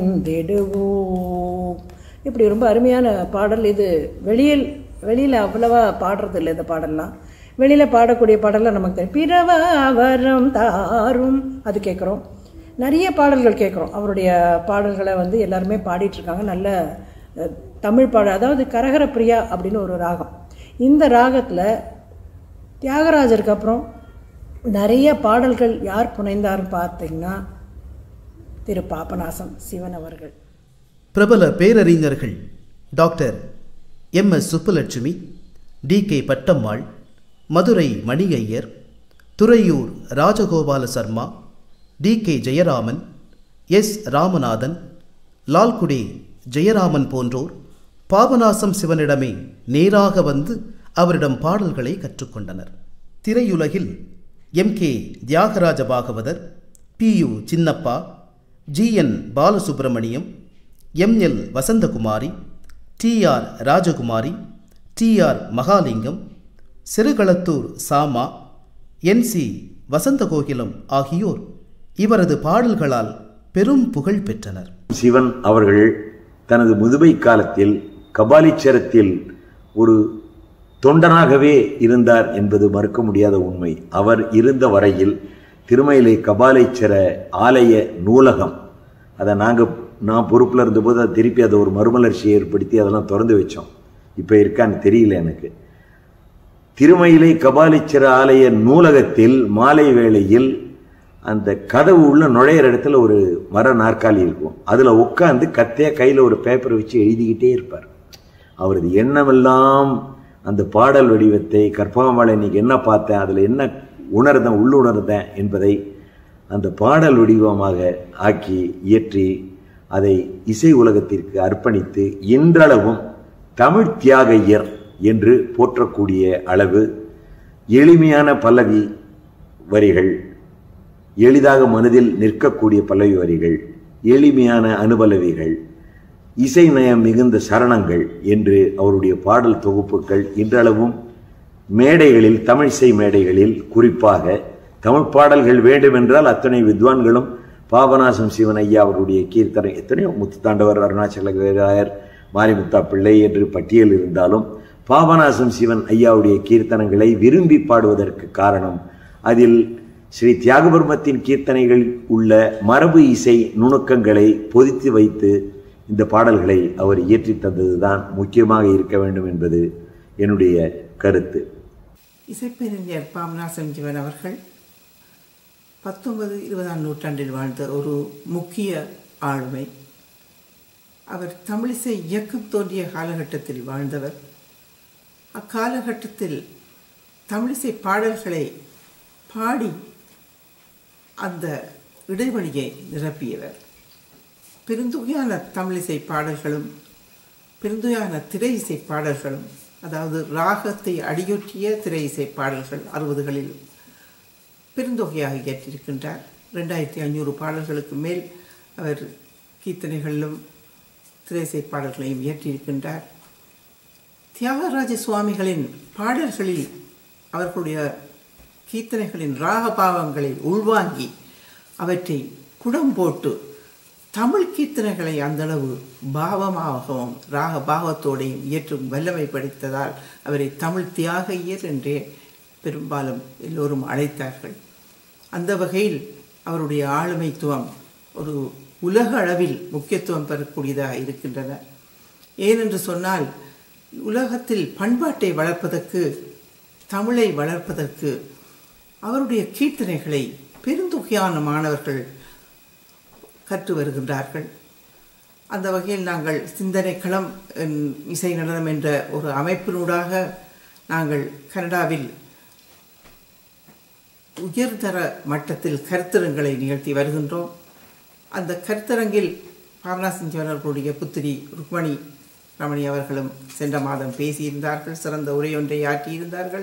[SPEAKER 11] பணிந்திடுவோம் இப்படி ரொம்ப அருமையான பாடல் இது வெளியில் வெளியில் அவ்வளவா பாடுறது இல்லை இந்த பாடல்லாம் வெளியில் பாடக்கூடிய பாடலாம் நமக்கு தெரியும். பிறவ வரம் தாரும் அது கேட்குறோம் நிறைய பாடல்கள் கேட்குறோம் அவருடைய பாடல்களை வந்து எல்லாருமே பாடிட்டு இருக்காங்க நல்ல அஹ், தமிழ் பாடல் அதாவது கரகர பிரியா அப்படின்னு ஒரு ராகம் இந்த ராகத்தில் தியாகராஜருக்கு அப்புறம் நிறைய பாடல்கள் யார் புனைந்தார்னு பார்த்தீங்கன்னா திரு பாபநாசம் சிவன் அவர்கள்
[SPEAKER 4] பிரபல பேரறிஞர்கள் doctor M S Subbulakshmi T K Pattammal Madurai Mani Iyer Thuraiyur Rajagopala Sarma T K Jayaraman S Ramanathan Lalgudi Jayaraman போன்றோர் பாபநாசம் சிவனிடமே நேராக வந்து அவரிடம் பாடல்களை கற்றுக்கொண்டனர் திரையுலகில் M K Thyagaraja Bhagavathar P U Chinnappa G N Balasubramaniam M L Vasanthakumari T R Rajakumari T R Mahalingam Sirukalathur Sama N C வசந்தகோகிலம் ஆகியோர் இவரது பாடல்களால் பெரும் புகழ் பெற்றனர்
[SPEAKER 18] சிவன் அவர்கள் தனது முதுமை காலத்தில் கபாலீச்சரத்தில் ஒரு தொண்டனாகவே இருந்தார் என்பது மறுக்க முடியாத உண்மை அவர் இருந்த வரையில் திருமயிலை கபாலீச்சர ஆலய நூலகம் அதை நாங்கள் நான் பொறுப்பில் இருந்தபோது அதை திருப்பி அதை ஒரு மறுமலர்ச்சியை ஏற்படுத்தி அதெல்லாம் திறந்து வச்சோம் இப்போ இருக்கான்னு தெரியல எனக்கு திருமயிலை கபாலீச்சர ஆலய நூலகத்தில் மாலை வேளையில் அந்த கதவு உள்ள நுழையிற இடத்துல ஒரு மர நாற்காலி இருக்கும் அதில் உட்காந்து கத்தையா கையில் ஒரு பேப்பரை வச்சு எழுதிக்கிட்டே இருப்பார் அவரது எண்ணமெல்லாம் அந்த பாடல் வடிவத்தை கற்பகமாலை இன்னைக்கு என்ன பார்த்தேன் அதில் என்ன உணர்ந்தேன் உள்ளுணர்ந்தேன் என்பதை அந்த பாடல் வடிவமாக ஆக்கி இயற்றி அதை இசை உலகத்திற்கு அர்ப்பணித்து இன்றளவும் தமிழ் தியாகையர் என்று போற்றக்கூடிய அளவு எளிமையான பல்லவி வரிகள் எளிதாக மனதில் நிற்கக்கூடிய பல்லவி வரிகள் எளிமையான அனுபலவிகள் இசை நயம் மிகுந்த சரணங்கள் என்று அவருடைய பாடல் தொகுப்புகள் இன்றளவும் மேடைகளில் தமிழிசை மேடைகளில் குறிப்பாக தமிழ் பாடல்கள் வேண்டுமென்றால் அத்தனை வித்வான்களும் பாபநாசம் சிவன் ஐயா அவருடைய கீர்த்தனை எத்தனையோ முத்துத்தாண்டவர் அருணாச்சல வேதாயர் மாரிமுத்தா பிள்ளை என்று பட்டியல் இருந்தாலும் பாபநாசம் சிவன் ஐயாவுடைய கீர்த்தனங்களை விரும்பி பாடுவதற்கு காரணம் அதில் ஸ்ரீ தியாகபர்மத்தின் கீர்த்தனைகள் உள்ள மரபு இசை நுணுக்கங்களை பொதித்து வைத்து இந்த பாடல்களை அவர் இயற்றி தந்ததுதான் முக்கியமாக இருக்க வேண்டும் என்பது என்னுடைய கருத்து
[SPEAKER 21] இசைப்பேரறிஞர் பாபநாசம் ஜீவன் அவர்கள் பத்தொன்பது இருபதாம் நூற்றாண்டில் வாழ்ந்த ஒரு முக்கிய ஆளுமை அவர் தமிழிசை இயக்கம் தோன்றிய காலகட்டத்தில் வாழ்ந்தவர் அக்காலகட்டத்தில் தமிழிசை பாடல்களை பாடி அந்த இடைவெளியை நிரப்பியவர் பெருந்தொகையான தமிழிசை பாடல்களும் பெருந்தொகையான திரை இசை பாடல்களும் அதாவது ராகத்தை அடியொற்றிய திரை இசை பாடல்கள் அறுபதுகளில் பெருந்தொகையாக இயற்றியிருக்கின்றார் ரெண்டாயிரத்தி ஐநூறு பாடல்களுக்கு மேல் அவர் கீர்த்தனைகளிலும் திரை இசை பாடல்களையும் இயற்றியிருக்கின்றார் தியாகராஜ சுவாமிகளின் பாடல்களில் அவர்களுடைய கீர்த்தனைகளின் ராகபாவங்களை உள்வாங்கி அவற்றை குடம் போட்டு தமிழ் கீர்த்தனைகளை அந்தளவு பாவமாகவும் ராக பாவத்தோடையும் இயற்றும் வல்லமை படித்ததால் அவரை தமிழ் தியாக ஐயர் என்றே பெரும்பாலும் எல்லோரும் அழைத்தார்கள் அந்த வகையில் அவருடைய ஆளுமைத்துவம் ஒரு உலக அளவில் முக்கியத்துவம் பெறக்கூடியதாக இருக்கின்றன ஏனென்று சொன்னால் உலகத்தில் பண்பாட்டை வளர்ப்பதற்கு தமிழை வளர்ப்பதற்கு அவருடைய கீர்த்தனைகளை பெருந்தொகையான மாணவர்கள் கற்று வருகின்றார்கள் அந்த வகையில் நாங்கள் சிந்தனை களம் என் இசை நடனம் என்ற ஒரு அமைப்பினூடாக நாங்கள் கனடாவில் உயர்தர மட்டத்தில் கருத்தரங்களை நிகழ்த்தி வருகின்றோம் அந்த கருத்தரங்கில் பாவனாசிஞ்சன் அவர்களுடைய புத்திரி ருக்மணி ரமணி அவர்களும் சென்ற மாதம் பேசியிருந்தார்கள் சிறந்த உரையொன்றை ஆற்றியிருந்தார்கள்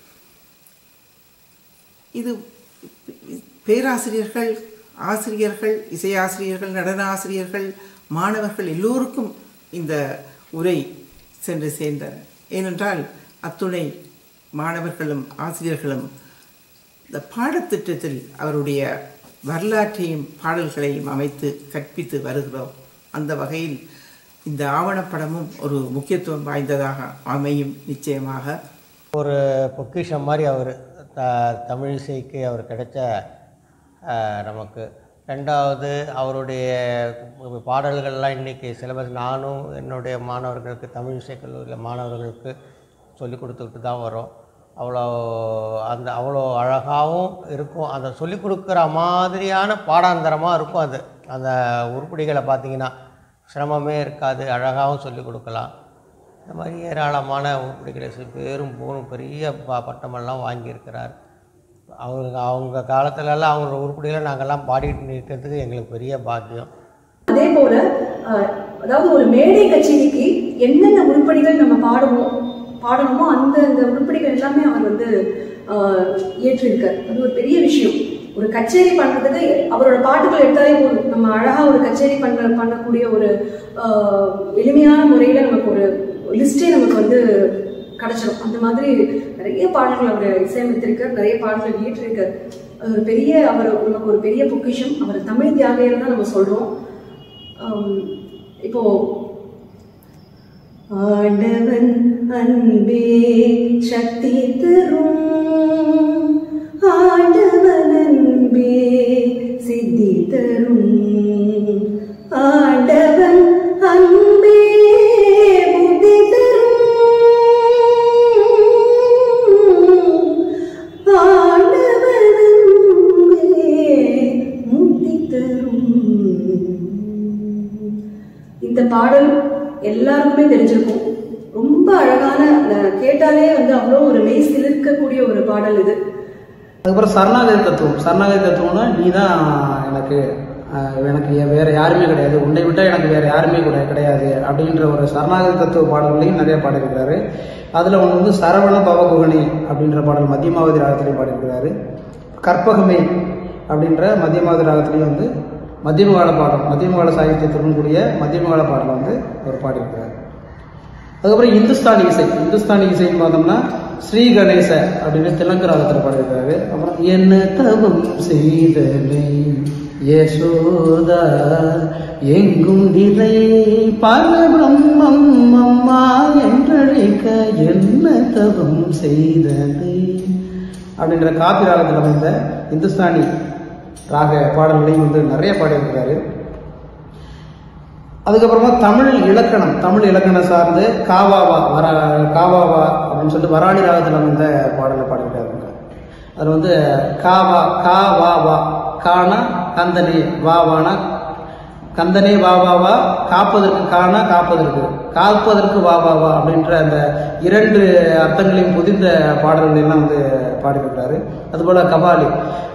[SPEAKER 21] இது பேராசிரியர்கள் ஆசிரியர்கள் இசையாசிரியர்கள் நடன ஆசிரியர்கள் மாணவர்கள் எல்லோருக்கும் இந்த உரை சென்று சேர்ந்தன ஏனென்றால் அத்துணை மாணவர்களும் ஆசிரியர்களும் இந்த பாடத்திட்டத்தில் அவருடைய வரலாற்றையும் பாடல்களையும் அமைத்து கற்பித்து வருகிறோம் அந்த வகையில் இந்த ஆவணப்படமும் ஒரு முக்கியத்துவம் வாய்ந்ததாக அமையும் நிச்சயமாக
[SPEAKER 14] ஒரு பொக்கிஷம் மாதிரி அவர் த தமிழிசைக்கு அவர் கிடைச்ச அஹ், நமக்கு ரெண்டாவது அவருடைய பாடல்கள்லாம் இன்றைக்கி சிலபஸ் நானும் என்னுடைய மாணவர்களுக்கு தமிழ் இசை கல்லூரியில் மாணவர்களுக்கு சொல்லி கொடுத்துக்கிட்டு தான் வரோம் அவ்வளோ அந்த அவ்வளோ அழகாகவும் இருக்கும் அந்த சொல்லி கொடுக்குற மாதிரியான பாடாந்தரமாக இருக்கும் அது அந்த உருப்படிகளை பார்த்தீங்கன்னா சிரமமே இருக்காது அழகாகவும் சொல்லி கொடுக்கலாம் இந்த மாதிரி ஏராளமான உருப்படிகளை சி- பேரும் போரும் பெரிய ப பட்டமெல்லாம் வாங்கியிருக்கிறார் அவங்க அவங்க காலத்துலலாம் அவங்க உருப்படிகளை நாங்கள்லாம் பாடிட்டு நிற்கிறதுக்கு எங்களுக்கு பெரிய பாக்கியம்
[SPEAKER 2] அதே போல அஹ், அதாவது ஒரு மேடை கச்சேரிக்கு என்னென்ன உருப்படிகள் நம்ம பாடுவோம் பாடணுமோ அந்த அந்த உருப்படிகள் எல்லாமே அவர் வந்து அஹ், இயற்றியிருக்கார் அது ஒரு பெரிய விஷயம் ஒரு கச்சேரி பண்றதுக்கு அவரோட பாட்டுகள் எடுத்தாலே போதும் நம்ம அழகா ஒரு கச்சேரி பண்ண பண்ணக்கூடிய ஒரு அஹ், எளிமையான முறையில நமக்கு ஒரு லிஸ்டே நமக்கு வந்து கிடைச்சிடும் அந்த மாதிரி நிறைய பாடல்கள் அவர் இசையமைத்திருக்கார் நிறைய பாடல்கள் இயற்றிருக்கார் அது ஒரு பெரிய அவர் நமக்கு ஒரு பெரிய பொக்கிஷம் அவர் தமிழ் தியாகையர் தான் நம்ம சொல்றோம் ஆம், இப்போ ஆண்டவன் அன்பே சக்தி தரும் ஆண்டவன் அன்பே சித்தி தரும் ஆண்டவன் அன்பே புத்தி தரும் ஆண்டவன் அன்பே முக்தி தரும் இந்த பாடல் எல்லாருக்குமே தெரிஞ்சிருக்கும் ரொம்ப அழகான அந்த கேட்டாலே வந்து அவ்வளோ ஒரு மெய் சிலிர்க்கக்கூடிய ஒரு பாடல் இது
[SPEAKER 13] அதுக்கப்புறம் சரணாகதி தத்துவம் சரணாகதி தத்துவம்னா நீ தான் எனக்கு ஆஹ் எனக்கு யா- வேற யாருமே கிடையாது உன்னை விட்டால் எனக்கு வேற யாருமே கூட கிடையாது அப்படின்ற ஒரு சரணாகதி தத்துவ பாடல்களையும் நிறைய பாடியிருக்கிறாரு அதில் ஒன்று வந்து சரவண பவகுகணி அப்படின்ற பாடல் மத்தியமாவதி ராகத்திலையும் பாடியிருக்கிறாரு கற்பகமே அப்படின்ற மத்தியமாவதி ராகத்திலையும் வந்து மத்தியமகால பாடல் மத்தியமகால சாகித்யத்துடன் கூடிய மத்தியமகால பாடலை வந்து அவர் பாடியிருக்கிறார் அதுக்கப்புறம் இந்துஸ்தானி இசை இந்துஸ்தானி இசைன்னு பார்த்தோம்னா ஸ்ரீ கணேச அப்படின்னு தெலுங்கு ராகத்தில் பாடியிருக்காரு அப்புறம் என்ன தவம் செய்தனை யசோதா எங்கும் நிலை பல பிரம்மம் அம்மா என்றழைக்க என்ன தவம் செய்தனை அப்படின்ற காப்பி ராகத்தில் அமைந்த இந்துஸ்தானி ராக பாடல்களையும் வந்து நிறைய பாடியிருக்கிறாரு அதுக்கப்புறமா தமிழ் இலக்கணம் தமிழ் இலக்கணம் சார்ந்து காவாவா வர காவாவா அப்படின்னு சொல்லிட்டு வராளி ராகத்தில் அமைந்த பாடலை பாடியிருக்காருங்க அதில் வந்து காவா கா வா வா கானா கந்தனே வா வானா கந்தனே வா வா வா காப்பதற்கு கானா காப்பதற்கு காப்பதற்கு வா வா வா அப்படின்ற அந்த இரண்டு அர்த்தங்களையும் புதிந்த பாடல்கள் எல்லாம் வந்து பாடியிருக்கிறாரு அதுபோல கபாலி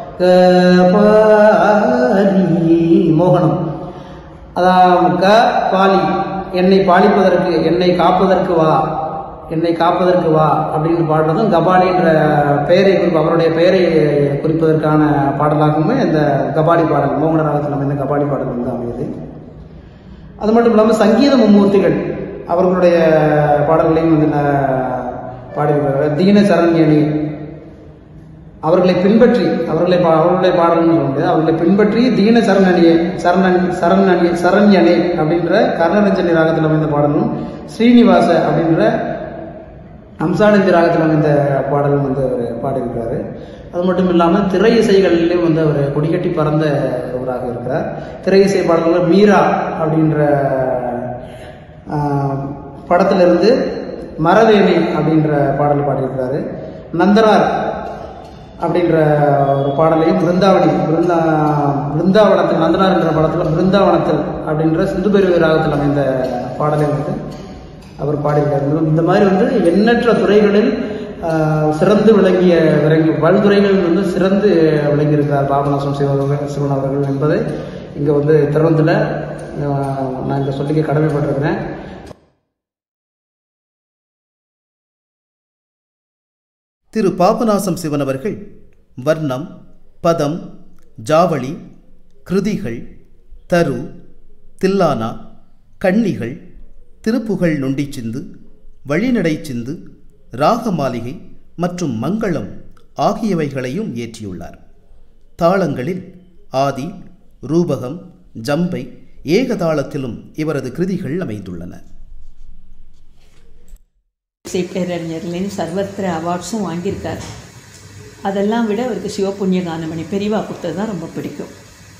[SPEAKER 13] கபாலி மோகனம் அதான் க பாலி என்னை பாலிப்பதற்கு என்னை காப்பதற்கு வா என்னை காப்பதற்கு வா அப்படின்னு பாடுறதும் கபாலின்ற பெயரை குறிப்பு அவருடைய பெயரை குறிப்பதற்கான பாடலாகவுமே இந்த கபாலி பாடல் மோகன ராகத்தில் அமைந்த கபாலி பாடல் வந்து அமையுது அது மட்டும் இல்லாமல் சங்கீத மும்மூர்த்திகள் அவர்களுடைய பாடல்களையும் வந்து நான் பாடியிருக்கிறார் தீன சரண்யணி அவர்களை பின்பற்றி அவர்களை பா- அவர்களுடைய பாடல்னு சொல்ல முடியாது அவர்களை பின்பற்றி தீன சரணணியே சரணன் சரணணி சரண்யனே அப்படின்ற கர்ணரஞ்சனி ராகத்தில் அமைந்த பாடலும் ஸ்ரீனிவாச அப்படின்ற அம்சானந்தி ராகத்தில் அமைந்த பாடலும் வந்து அவர் பாடியிருக்கிறாரு அது மட்டும் இல்லாமல் திரை இசைகளிலையும் வந்து அவர் கொடிகட்டி பறந்த ஒருவராக இருக்கிறார் திரை இசை பாடல்கள் மீரா அப்படின்ற ஆஹ், படத்திலிருந்து மரவேணி அப்படின்ற பாடல் பாடியிருக்கிறாரு நந்தனார் அப்படின்ற ஒரு பாடலையும் பிருந்தாவணி பிருந்தா பிருந்தாவனத்தில் நந்தனார் என்ற படத்தில் பிருந்தாவனத்தில் அப்படின்ற சிந்து பெருவி ராகத்தில் அமைந்த பாடலை வந்து அவர் பாடியிருக்காரு இந்த மாதிரி வந்து எண்ணற்ற துறைகளில் ஆஹ், சிறந்து விளங்கிய விளங்கி பல்துறைகளில் வந்து சிறந்து விளங்கியிருக்கிறார் பாபநாசம் சிவன் சிவன் அவர்கள் என்பதை இங்கே வந்து திருவந்தில் நான் இங்கே சொல்லிக்க கடமைப்பட்டிருக்கிறேன்
[SPEAKER 4] திரு பாபநாசம் சிவன் அவர்கள் வர்ணம் பதம் ஜாவளி கிருதிகள் தரு தில்லானா கண்ணிகள் திருப்புகழ் நொண்டிச்சிந்து வழிநடை சிந்து ராக மாளிகை மற்றும் மங்களம் ஆகியவைகளையும் இயற்றியுள்ளார் தாளங்களில் ஆதி ரூபகம் ஜம்பை ஏகதாளத்திலும் இவரது கிருதிகள் அமைந்துள்ளன
[SPEAKER 5] இசை பேரறிஞர்லேருந்து சர்வத்திர அவார்ட்ஸும் வாங்கியிருக்கார் அதெல்லாம் விட அவருக்கு சிவபுண்ணிய கானமணி பெரியவா கொடுத்தது தான் ரொம்ப பிடிக்கும்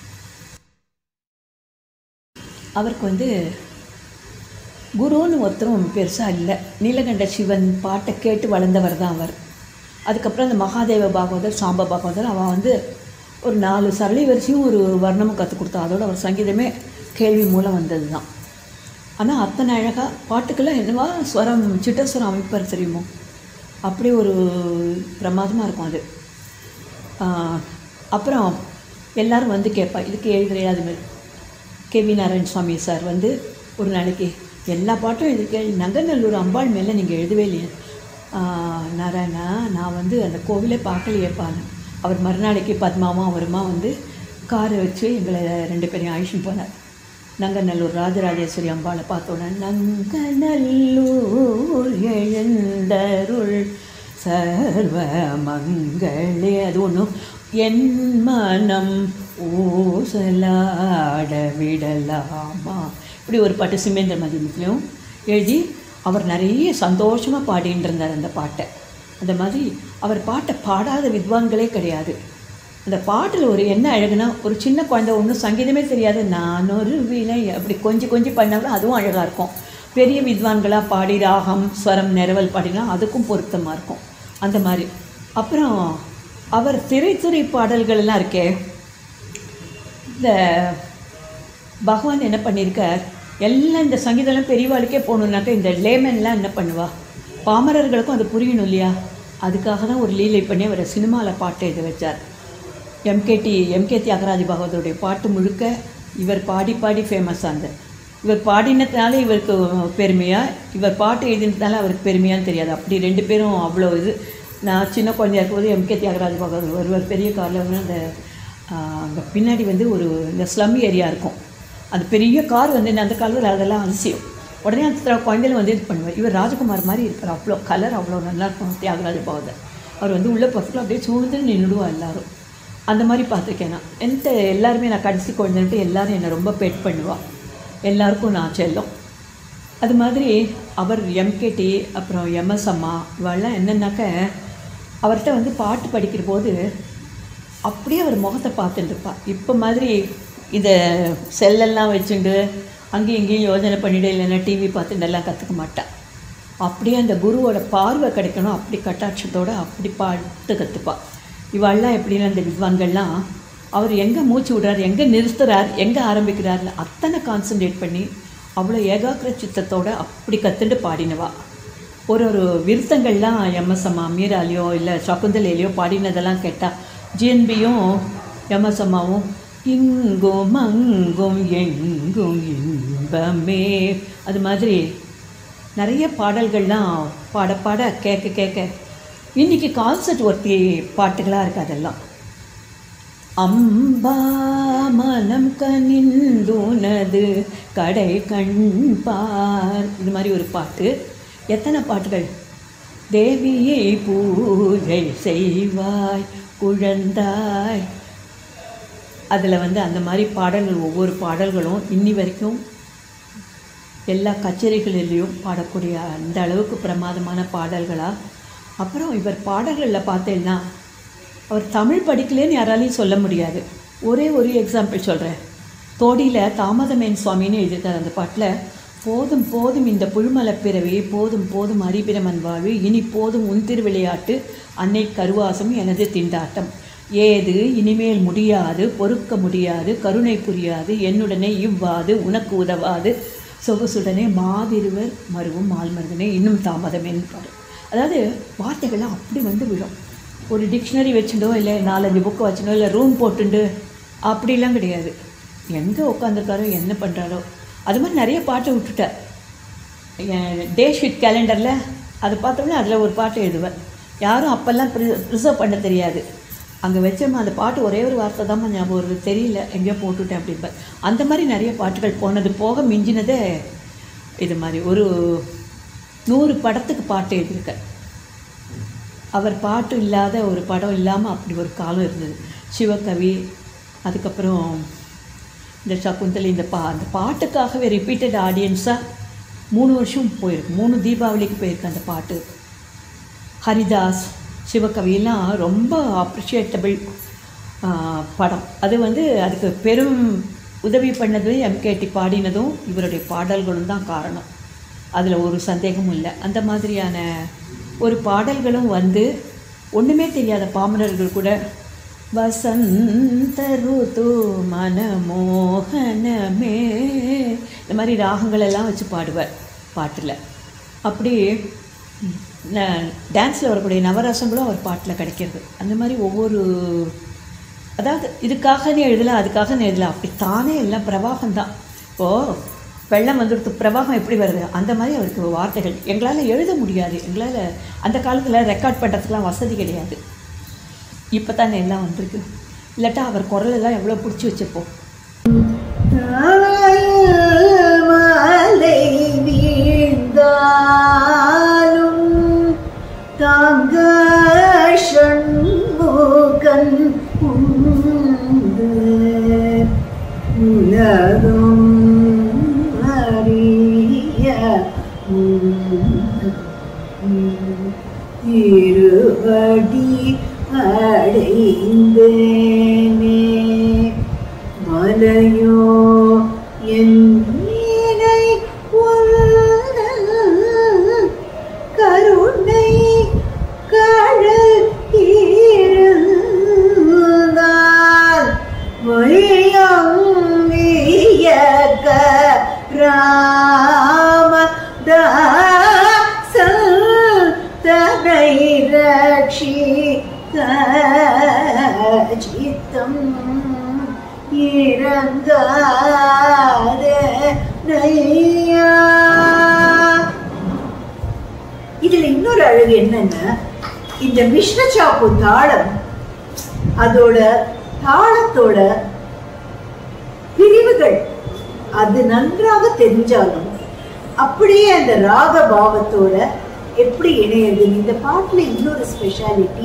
[SPEAKER 5] அவருக்கு வந்து குருன்னு ஒருத்தரும் பெருசாக இல்லை நீலகண்ட சிவன் பாட்டை கேட்டு வளர்ந்தவர் தான் அவர் அதுக்கப்புறம் அந்த மகாதேவ பாகவதர் சாம்ப பாகவதர் அவன் வந்து ஒரு நாலு சரளி வரிசையும் ஒரு வர்ணமும் கற்றுக் கொடுத்தா அதோட அவர் சங்கீதமே கேள்வி மூலம் வந்தது தான் ஆனால் அத்தனை அழகாக பாட்டுக்கெல்லாம் என்னவா ஸ்வரம் சிட்டஸ்வரம் அமைப்பார் தெரியுமோ அப்படி ஒரு பிரமாதமாக இருக்கும் அது ஆஹ், அப்புறம் எல்லாரும் வந்து கேட்பா இதுக்கு எழுதுறையா அது மாதிரி K V Narayana Swamy sir வந்து ஒரு நாளைக்கு எல்லா பாட்டும் இதுக்கு நங்கநல்லூர் அம்பாள் மேலே நீங்கள் எழுதவே இல்லையே ஆஹ், நாராயணா நான் வந்து அந்த கோவிலே பார்க்கலையேப்பான்னு அவர் மறுநாளைக்கு பத்மாவும் அவருமா வந்து காரை வச்சு எங்களை ரெண்டு பேரையும் அழிச்சுன்னு போனார் நங்கநல்லூர் ராஜராஜேஸ்வரி அம்பாளை பார்த்தோன்னே நங்கநல்லூர் எழுந்தருள் சர்வ மங்களே அது ஒன்றும் என் மனம் ஊசலாட விடலாமா இப்படி ஒரு பாட்டு சிமேந்திர மதியத்துலையும் எழுதி அவர் நிறைய சந்தோஷமாக பாடிட்டு இருந்தார் அந்த பாட்டை அந்த மாதிரி அவர் பாட்டை பாடாத வித்வான்களே கிடையாது அந்த பாட்டில் ஒரு என்ன அழகுனா ஒரு சின்ன குழந்தை ஒன்றும் சங்கீதமே தெரியாது நான் ஒரு வினை அப்படி கொஞ்சம் கொஞ்சம் பண்ணாலும் அதுவும் அழகாக இருக்கும் பெரிய வித்வான்களாக பாடி ராகம் ஸ்வரம் நிரவல் பாடினா அதுக்கும் பொருத்தமாக இருக்கும் அந்த மாதிரி அப்புறம் அவர் திரைத்துறை பாடல்கள் எல்லாம் இருக்கே இந்த பகவான் என்ன பண்ணியிருக்கார் எல்லாம் இந்த சங்கீதம்லாம் பெரியவாளுக்கே போகணுன்னாக்கா இந்த லேமன்லாம் என்ன பண்ணுவா பாமரர்களுக்கும் அது புரியணும் இல்லையா அதுக்காக தான் ஒரு லீலை பண்ணி அவரை சினிமாவில் பாட்டு எழுத வச்சார் எம்கேடி எம்கே தியாகராஜ பகவதருடைய பாட்டு முழுக்க இவர் பாடி பாடி ஃபேமஸ் ஆனது இவர் பாடினதுனால இவருக்கு பெருமையா இவர் பாட்டு எழுதினதுனால அவருக்கு பெருமையான்னு தெரியாது அப்படி ரெண்டு பேரும் அவ்வளோ இது நான் சின்ன குழந்தையா இருக்கும்போது எம்கே தியாகராஜ பகவதர் ஒருவர் பெரிய காரில் வந்து அந்த அங்கே பின்னாடி வந்து ஒரு இந்த ஸ்லம் ஏரியா இருக்கும் அது பெரிய கார் வந்து அந்த காலத்தில் அதெல்லாம் அதிசயம் உடனே அந்த குழந்தையில வந்து இது பண்ணுவார் இவர் ராஜகுமார் மாதிரி இருப்பார் அவ்வளோ கலர் அவ்வளோ நல்லா இருக்கும் தியாகராஜ பகவதர் அவர் வந்து உள்ளே பக்கத்தில் அப்படியே சூழ்ந்து நின்றுடுவா எல்லாரும் அந்த மாதிரி பார்த்துருக்கேன் நான் என்கிட்ட எல்லாருமே நான் கடைசி குழந்தைன்ட்டு எல்லாரும் என்னை ரொம்ப பெட் பண்ணுவா எல்லாருக்கும் நான் செல்லம் அது மாதிரி அவர் எம்கேடி அப்புறம் எம்எஸ் அம்மா இவெல்லாம் என்னன்னாக்க அவர்கிட்ட வந்து பாட்டு படிக்கிற போது அப்படியே அவர் முகத்தை பார்த்துட்டு இருப்பா இப்போ மாதிரி இந்த செல்லெல்லாம் வச்சுண்டு அங்கேயும் இங்கேயும் யோஜனை பண்ணிட்டு இல்லைன்னா டிவி பார்த்துட்டு எல்லாம் கற்றுக்க மாட்டா அப்படியே அந்த குருவோட பார்வை கிடைக்கணும் அப்படி கட்டாட்சத்தோட அப்படி பாட்டு கற்றுப்பா இவாள்லாம் எப்படின்னா இந்த வித்வான்கள்லாம் அவர் எங்கே மூச்சு விடுறார் எங்கே நிறுத்துறார் எங்கே ஆரம்பிக்கிறார்னு அத்தனை கான்சன்ட்ரேட் பண்ணி அவ்வளோ ஏகாக்கிர சித்தத்தோட அப்படி கற்றுண்டு பாடினவா ஒரு ஒரு விருத்தங்கள்லாம் எம்எஸ் அம்மா மீராலையோ இல்லை சகுந்தலையிலையோ பாடினதெல்லாம் கேட்டால் ஜிஎன்பியும் எம்எஸ் அம்மாவும் இங்கும் அங்கும் எங்கும் இன்பமே அது மாதிரி நிறைய பாடல்கள்லாம் பாட பாட கேட்க கேட்க இன்றைக்கி கான்சர்ட் ஒருத்தி பாட்டுகளாக இருக்குது அதெல்லாம் அம்பா மனம் கனிந்துனது கடை கண் பார் இது மாதிரி ஒரு பாட்டு எத்தனை பாட்டுகள் தேவியை பூஜை செய்வாய் குழந்தாய் அதில் வந்து அந்த மாதிரி பாடல்கள் ஒவ்வொரு பாடல்களும் இன்னி வரைக்கும் எல்லா கச்சேரிகளிலையும் பாடக்கூடிய அந்த அளவுக்கு பிரமாதமான பாடல்களாக அப்புறம் இவர் பாடல்களில் பார்த்தேன்னா அவர் தமிழ் படிக்கலேன்னு யாராலையும் சொல்ல முடியாது ஒரே ஒரு எக்ஸாம்பிள் சொல்கிறேன் தோடியில் தாமதமேன் சுவாமின்னு எழுதியிருக்கார் அந்த பாட்டில் போதும் போதும் இந்த புழுமலை பிறவி போதும் போதும் அரிபிரமன் வாழ்வு இனி போதும் உன் திருவிளையாட்டு அன்னை கருவாசம் எனது திண்டாட்டம் ஏது இனிமேல் முடியாது பொறுக்க முடியாது கருணை புரியாது என்னுடனே இவ்வாது உனக்கு உதவாது சொகுசுடனே மாதிருவர் மருவும் மால்மருதனே இன்னும் தாமதமேன்னு பாரு அதாவது வார்த்தைகள்லாம் அப்படி வந்து விழும் ஒரு டிக்ஷனரி வச்சுட்டோ இல்லை நாலஞ்சு புக்கு வச்சுட்டோ இல்லை ரூம் போட்டுண்டு அப்படிலாம் கிடையாது எங்கே உட்காந்துருக்காரோ என்ன பண்ணுறாரோ அது மாதிரி நிறைய பாட்டை விட்டுட்டார் டே ஷீட் கேலண்டரில் அதை பார்த்தோம்னா அதில் ஒரு பாட்டு எழுதுவேன் யாரும் அப்போல்லாம் ப்ரிசர்வ் பண்ண தெரியாது அங்கே வச்சோம்மா அந்த பாட்டு ஒரே ஒரு வார்த்தை தான் ஞாபகம் வருது தெரியல எங்கேயோ போட்டுட்டேன் அப்படின்பேன் அந்த மாதிரி நிறைய பாட்டுகள் போனது போக மிஞ்சினதே இது மாதிரி ஒரு நூறு படத்துக்கு பாட்டு எழுதியிருக்கேன் அவர் பாட்டு இல்லாத ஒரு படம் இல்லாமல் அப்படி ஒரு காலம் இருந்தது சிவகவி அதுக்கப்புறம் இந்த சகுந்தலை இந்த பா அந்த பாட்டுக்காகவே ரிப்பீட்டட் ஆடியன்ஸாக மூணு வருஷம் போயிருக்கு மூணு தீபாவளிக்கு போயிருக்கு அந்த பாட்டு ஹரிதாஸ் சிவகவியெல்லாம் ரொம்ப அப்ரிஷியேட்டபிள் படம் அது வந்து அதுக்கு பெரும் உதவி பண்ணது எம்கேடி பாடினதும் இவருடைய பாடல்களும் தான் காரணம் அதில் ஒரு சந்தேகமும் இல்லை அந்த மாதிரியான ஒரு பாடல்களும் வந்து ஒன்றுமே தெரியாத பாமரர்கள் கூட வசந்த ருது மனமோகனமே இந்த மாதிரி ராகங்கள் எல்லாம் வச்சு பாடுவார் பாட்டில் அப்படி டான்ஸில் வரக்கூடிய நவரசங்களும் அவர் பாட்டில் கிடைக்கிறது அந்த மாதிரி ஒவ்வொரு அதாவது இதுக்காக நீ எழுதலை அதுக்காக நீ எழுதலை அப்படி தானே எல்லாம் பிரவாகம் தான் இப்போது வெள்ளம் வந்துடுத்து பிரவாகம் எப்படி வருது அந்த மாதிரி அவருக்கு வார்த்தைகள் எங்களால் எழுத முடியாது எங்களால் அந்த காலத்தில் ரெக்கார்ட் பண்ணுறதுக்கெலாம் வசதி கிடையாது இப்போ தானே எல்லாம் வந்திருக்கு இல்லாட்டா அவர் குரல் எல்லாம் எவ்வளோ பிடிச்சி வச்சுருப்போம்
[SPEAKER 17] மாலை வீழ்ந்தாலும் தாங்க ஷண்முகன் உண்டு உலகம் அறிய இருவடி அடைந்தேனே மலையோ என் நீனை உந்தன் கருணை கடல் இருந்தால் வையம் வியக்க ராமதாசன் தனை ரட்சிக்க சித்த நீங்காதே நையா இதுல இன்னொரு அழகு என்னன்னா இந்த மிஸ்ர சாப்பு தாளம் அதோட தாளத்தோட பிரிவுகள் அது நன்றாக தெரிஞ்சாலும் அப்படியே அந்த ராக பாவத்தோட எப்படி இணையுது இந்த பாட்டுல இன்னொரு ஸ்பெஷாலிட்டி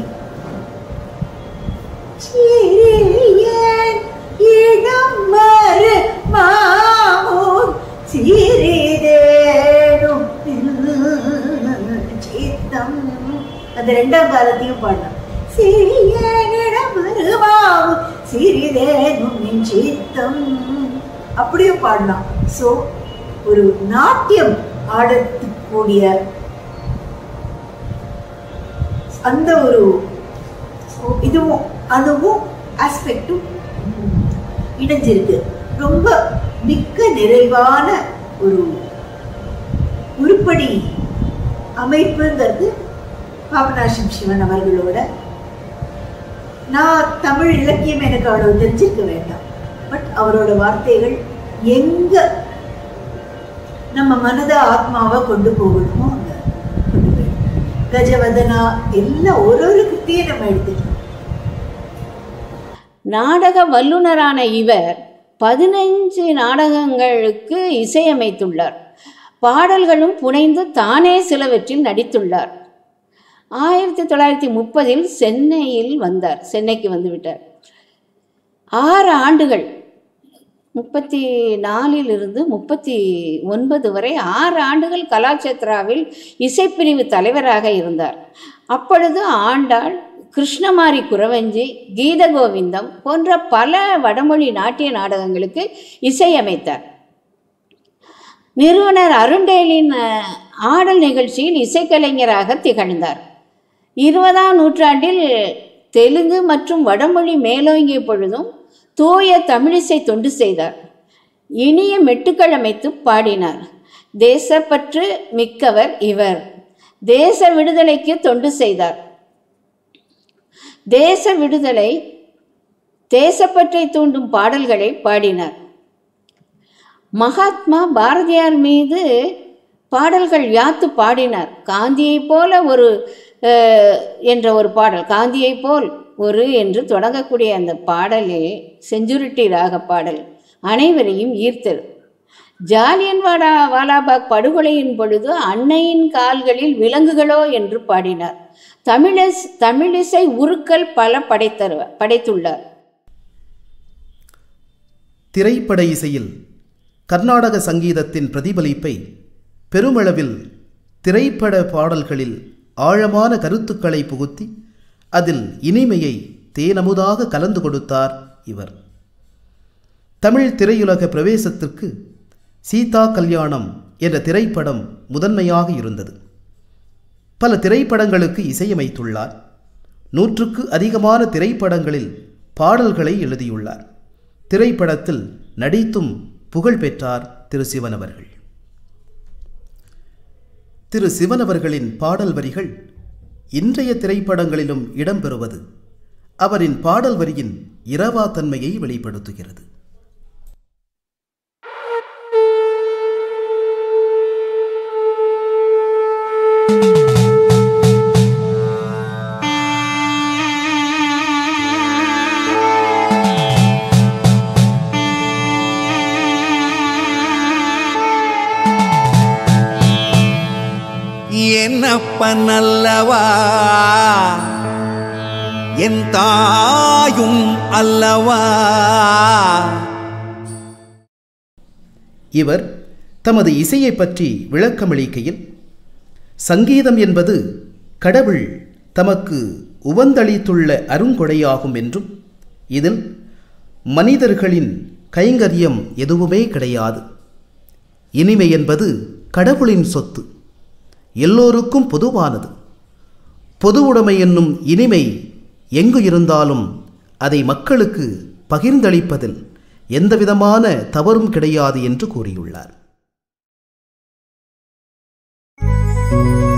[SPEAKER 17] இடம் மறு மாமூர் சீரிதேனும் சித்தம் அந்த ரெண்டாம் காலத்தையும் பாடலாம் சிறியனிடம் மறுமாவும் சிறிதேனும் என் சித்தம் அப்படியும் பாடலாம் ஸோ ஒரு நாட்டியம் ஆடக்கூடிய அந்த ஒரு இதுவும் அதுவும் ஆஸ்பெக்டும் இணைஞ்சிருக்கு ரொம்ப மிக்க நிறைவான ஒரு உருப்படி அமைப்புங்கிறது பாபநாசம் சிவன் அவர்களோட நான் தமிழ் இலக்கியம் எனக்கு அவ்வளவு தெரிஞ்சிருக்க வேண்டாம் பட் அவரோட வார்த்தைகள் எங்க நம்ம மனதை ஆத்மாவை கொண்டு போகணுமோ அங்க கொண்டு போயிடும் கஜவதனா எல்லாம் ஒரு ஒரு கிருத்தியை நம்ம எடுத்துக்கணும்
[SPEAKER 9] நாடக வல்லுனரான இவர் பதினைஞ்சு நாடகங்களுக்கு இசையமைத்துள்ளார் பாடல்களும் புனைந்து தானே சிலவற்றில் நடித்துள்ளார் ஆயிரத்தி தொள்ளாயிரத்தி முப்பதில் சென்னையில் வந்தார் சென்னைக்கு வந்துவிட்டார் ஆறு ஆண்டுகள் முப்பத்தி நாலிலிருந்து முப்பத்தி ஒன்பது வரை ஆறு ஆண்டுகள் கலாச்சேத்ராவில் இசைப்பிரிவு தலைவராக இருந்தார் அப்பொழுது ஆண்டாள் கிருஷ்ணமாரி குறவஞ்சி கீத கோவிந்தம் போன்ற பல வடமொழி நாட்டிய நாடகங்களுக்கு இசையமைத்தார் நிறுவனர் அருண்டேலின் அஹ், ஆடல் நிகழ்ச்சியில் இசைக்கலைஞராக திகழ்ந்தார் இருபதாம் நூற்றாண்டில் தெலுங்கு மற்றும் வடமொழி மேலோங்கிய பொழுதும் தூய தமிழிசை தொண்டு செய்தார் இனிய மெட்டுக்கள் அமைத்து பாடினார் தேசப்பற்று மிக்கவர் இவர் தேச விடுதலைக்கு தொண்டு செய்தார் தேச விடுதலை தேசப்பற்றை தூண்டும் பாடல்களை பாடினார் மகாத்மா பாரதியார் மீது பாடல்கள் யாத்து பாடினார் காந்தியைப் போல ஒரு அஹ், என்ற ஒரு பாடல் காந்தியைப் போல் ஒரு என்று தொடங்கக்கூடிய அந்த பாடலில் செஞ்சுருட்டி ராக பாடல் அனைவரையும் ஈர்த்தது ஜாலியன்வாடா வாலாபாக் படுகொலையின் பொழுது அன்னையின் கால்களில் விலங்குகளோ என்று பாடினார் தமிழிஸ் தமிழிசை உருக்கள் பல படைத்தரு படைத்துள்ளார்
[SPEAKER 4] திரைப்பட இசையில் கர்நாடக சங்கீதத்தின் பிரதிபலிப்பை பெருமளவில் திரைப்பட பாடல்களில் ஆழமான கருத்துக்களை புகுத்தி அதில் இனிமையை தேனமுதாக கலந்து கொடுத்தார் இவர் தமிழ் திரையுலக பிரவேசத்திற்கு சீதா கல்யாணம் என்ற திரைப்படம் முதன்மையாக இருந்தது பல திரைப்படங்களுக்கு இசையமைத்துள்ளார் நூற்றுக்கு அதிகமான திரைப்படங்களில் பாடல்களை எழுதியுள்ளார் திரைப்படத்தில் நடித்தும் புகழ் பெற்றார் திரு சிவன் அவர்கள் திரு சிவன் அவர்களின் பாடல் வரிகள் இன்றைய திரைப்படங்களிலும் இடம்பெறுவது அவரின் பாடல் வரியின் இரவா தன்மையை வெளிப்படுத்துகிறது
[SPEAKER 3] என்னப்பன் அல்லவா என் தாயும் அல்லவா
[SPEAKER 4] இவர் தமது இசையை பற்றி விளக்கமளிக்கையில் சங்கீதம் என்பது கடவுள் தமக்கு உவந்தளித்துள்ள அருங்கொடையாகும் என்றும் இதில் மனிதர்களின் கைங்கரியம் எதுவுமே கிடையாது இனிமை என்பது கடவுளின் சொத்து எல்லோருக்கும் பொதுவானது பொதுவுடைமை என்னும் இனிமை எங்கு இருந்தாலும் அதை மக்களுக்கு பகிர்ந்தளிப்பதில் எந்தவிதமான தவறும் கிடையாது என்று கூறியுள்ளார்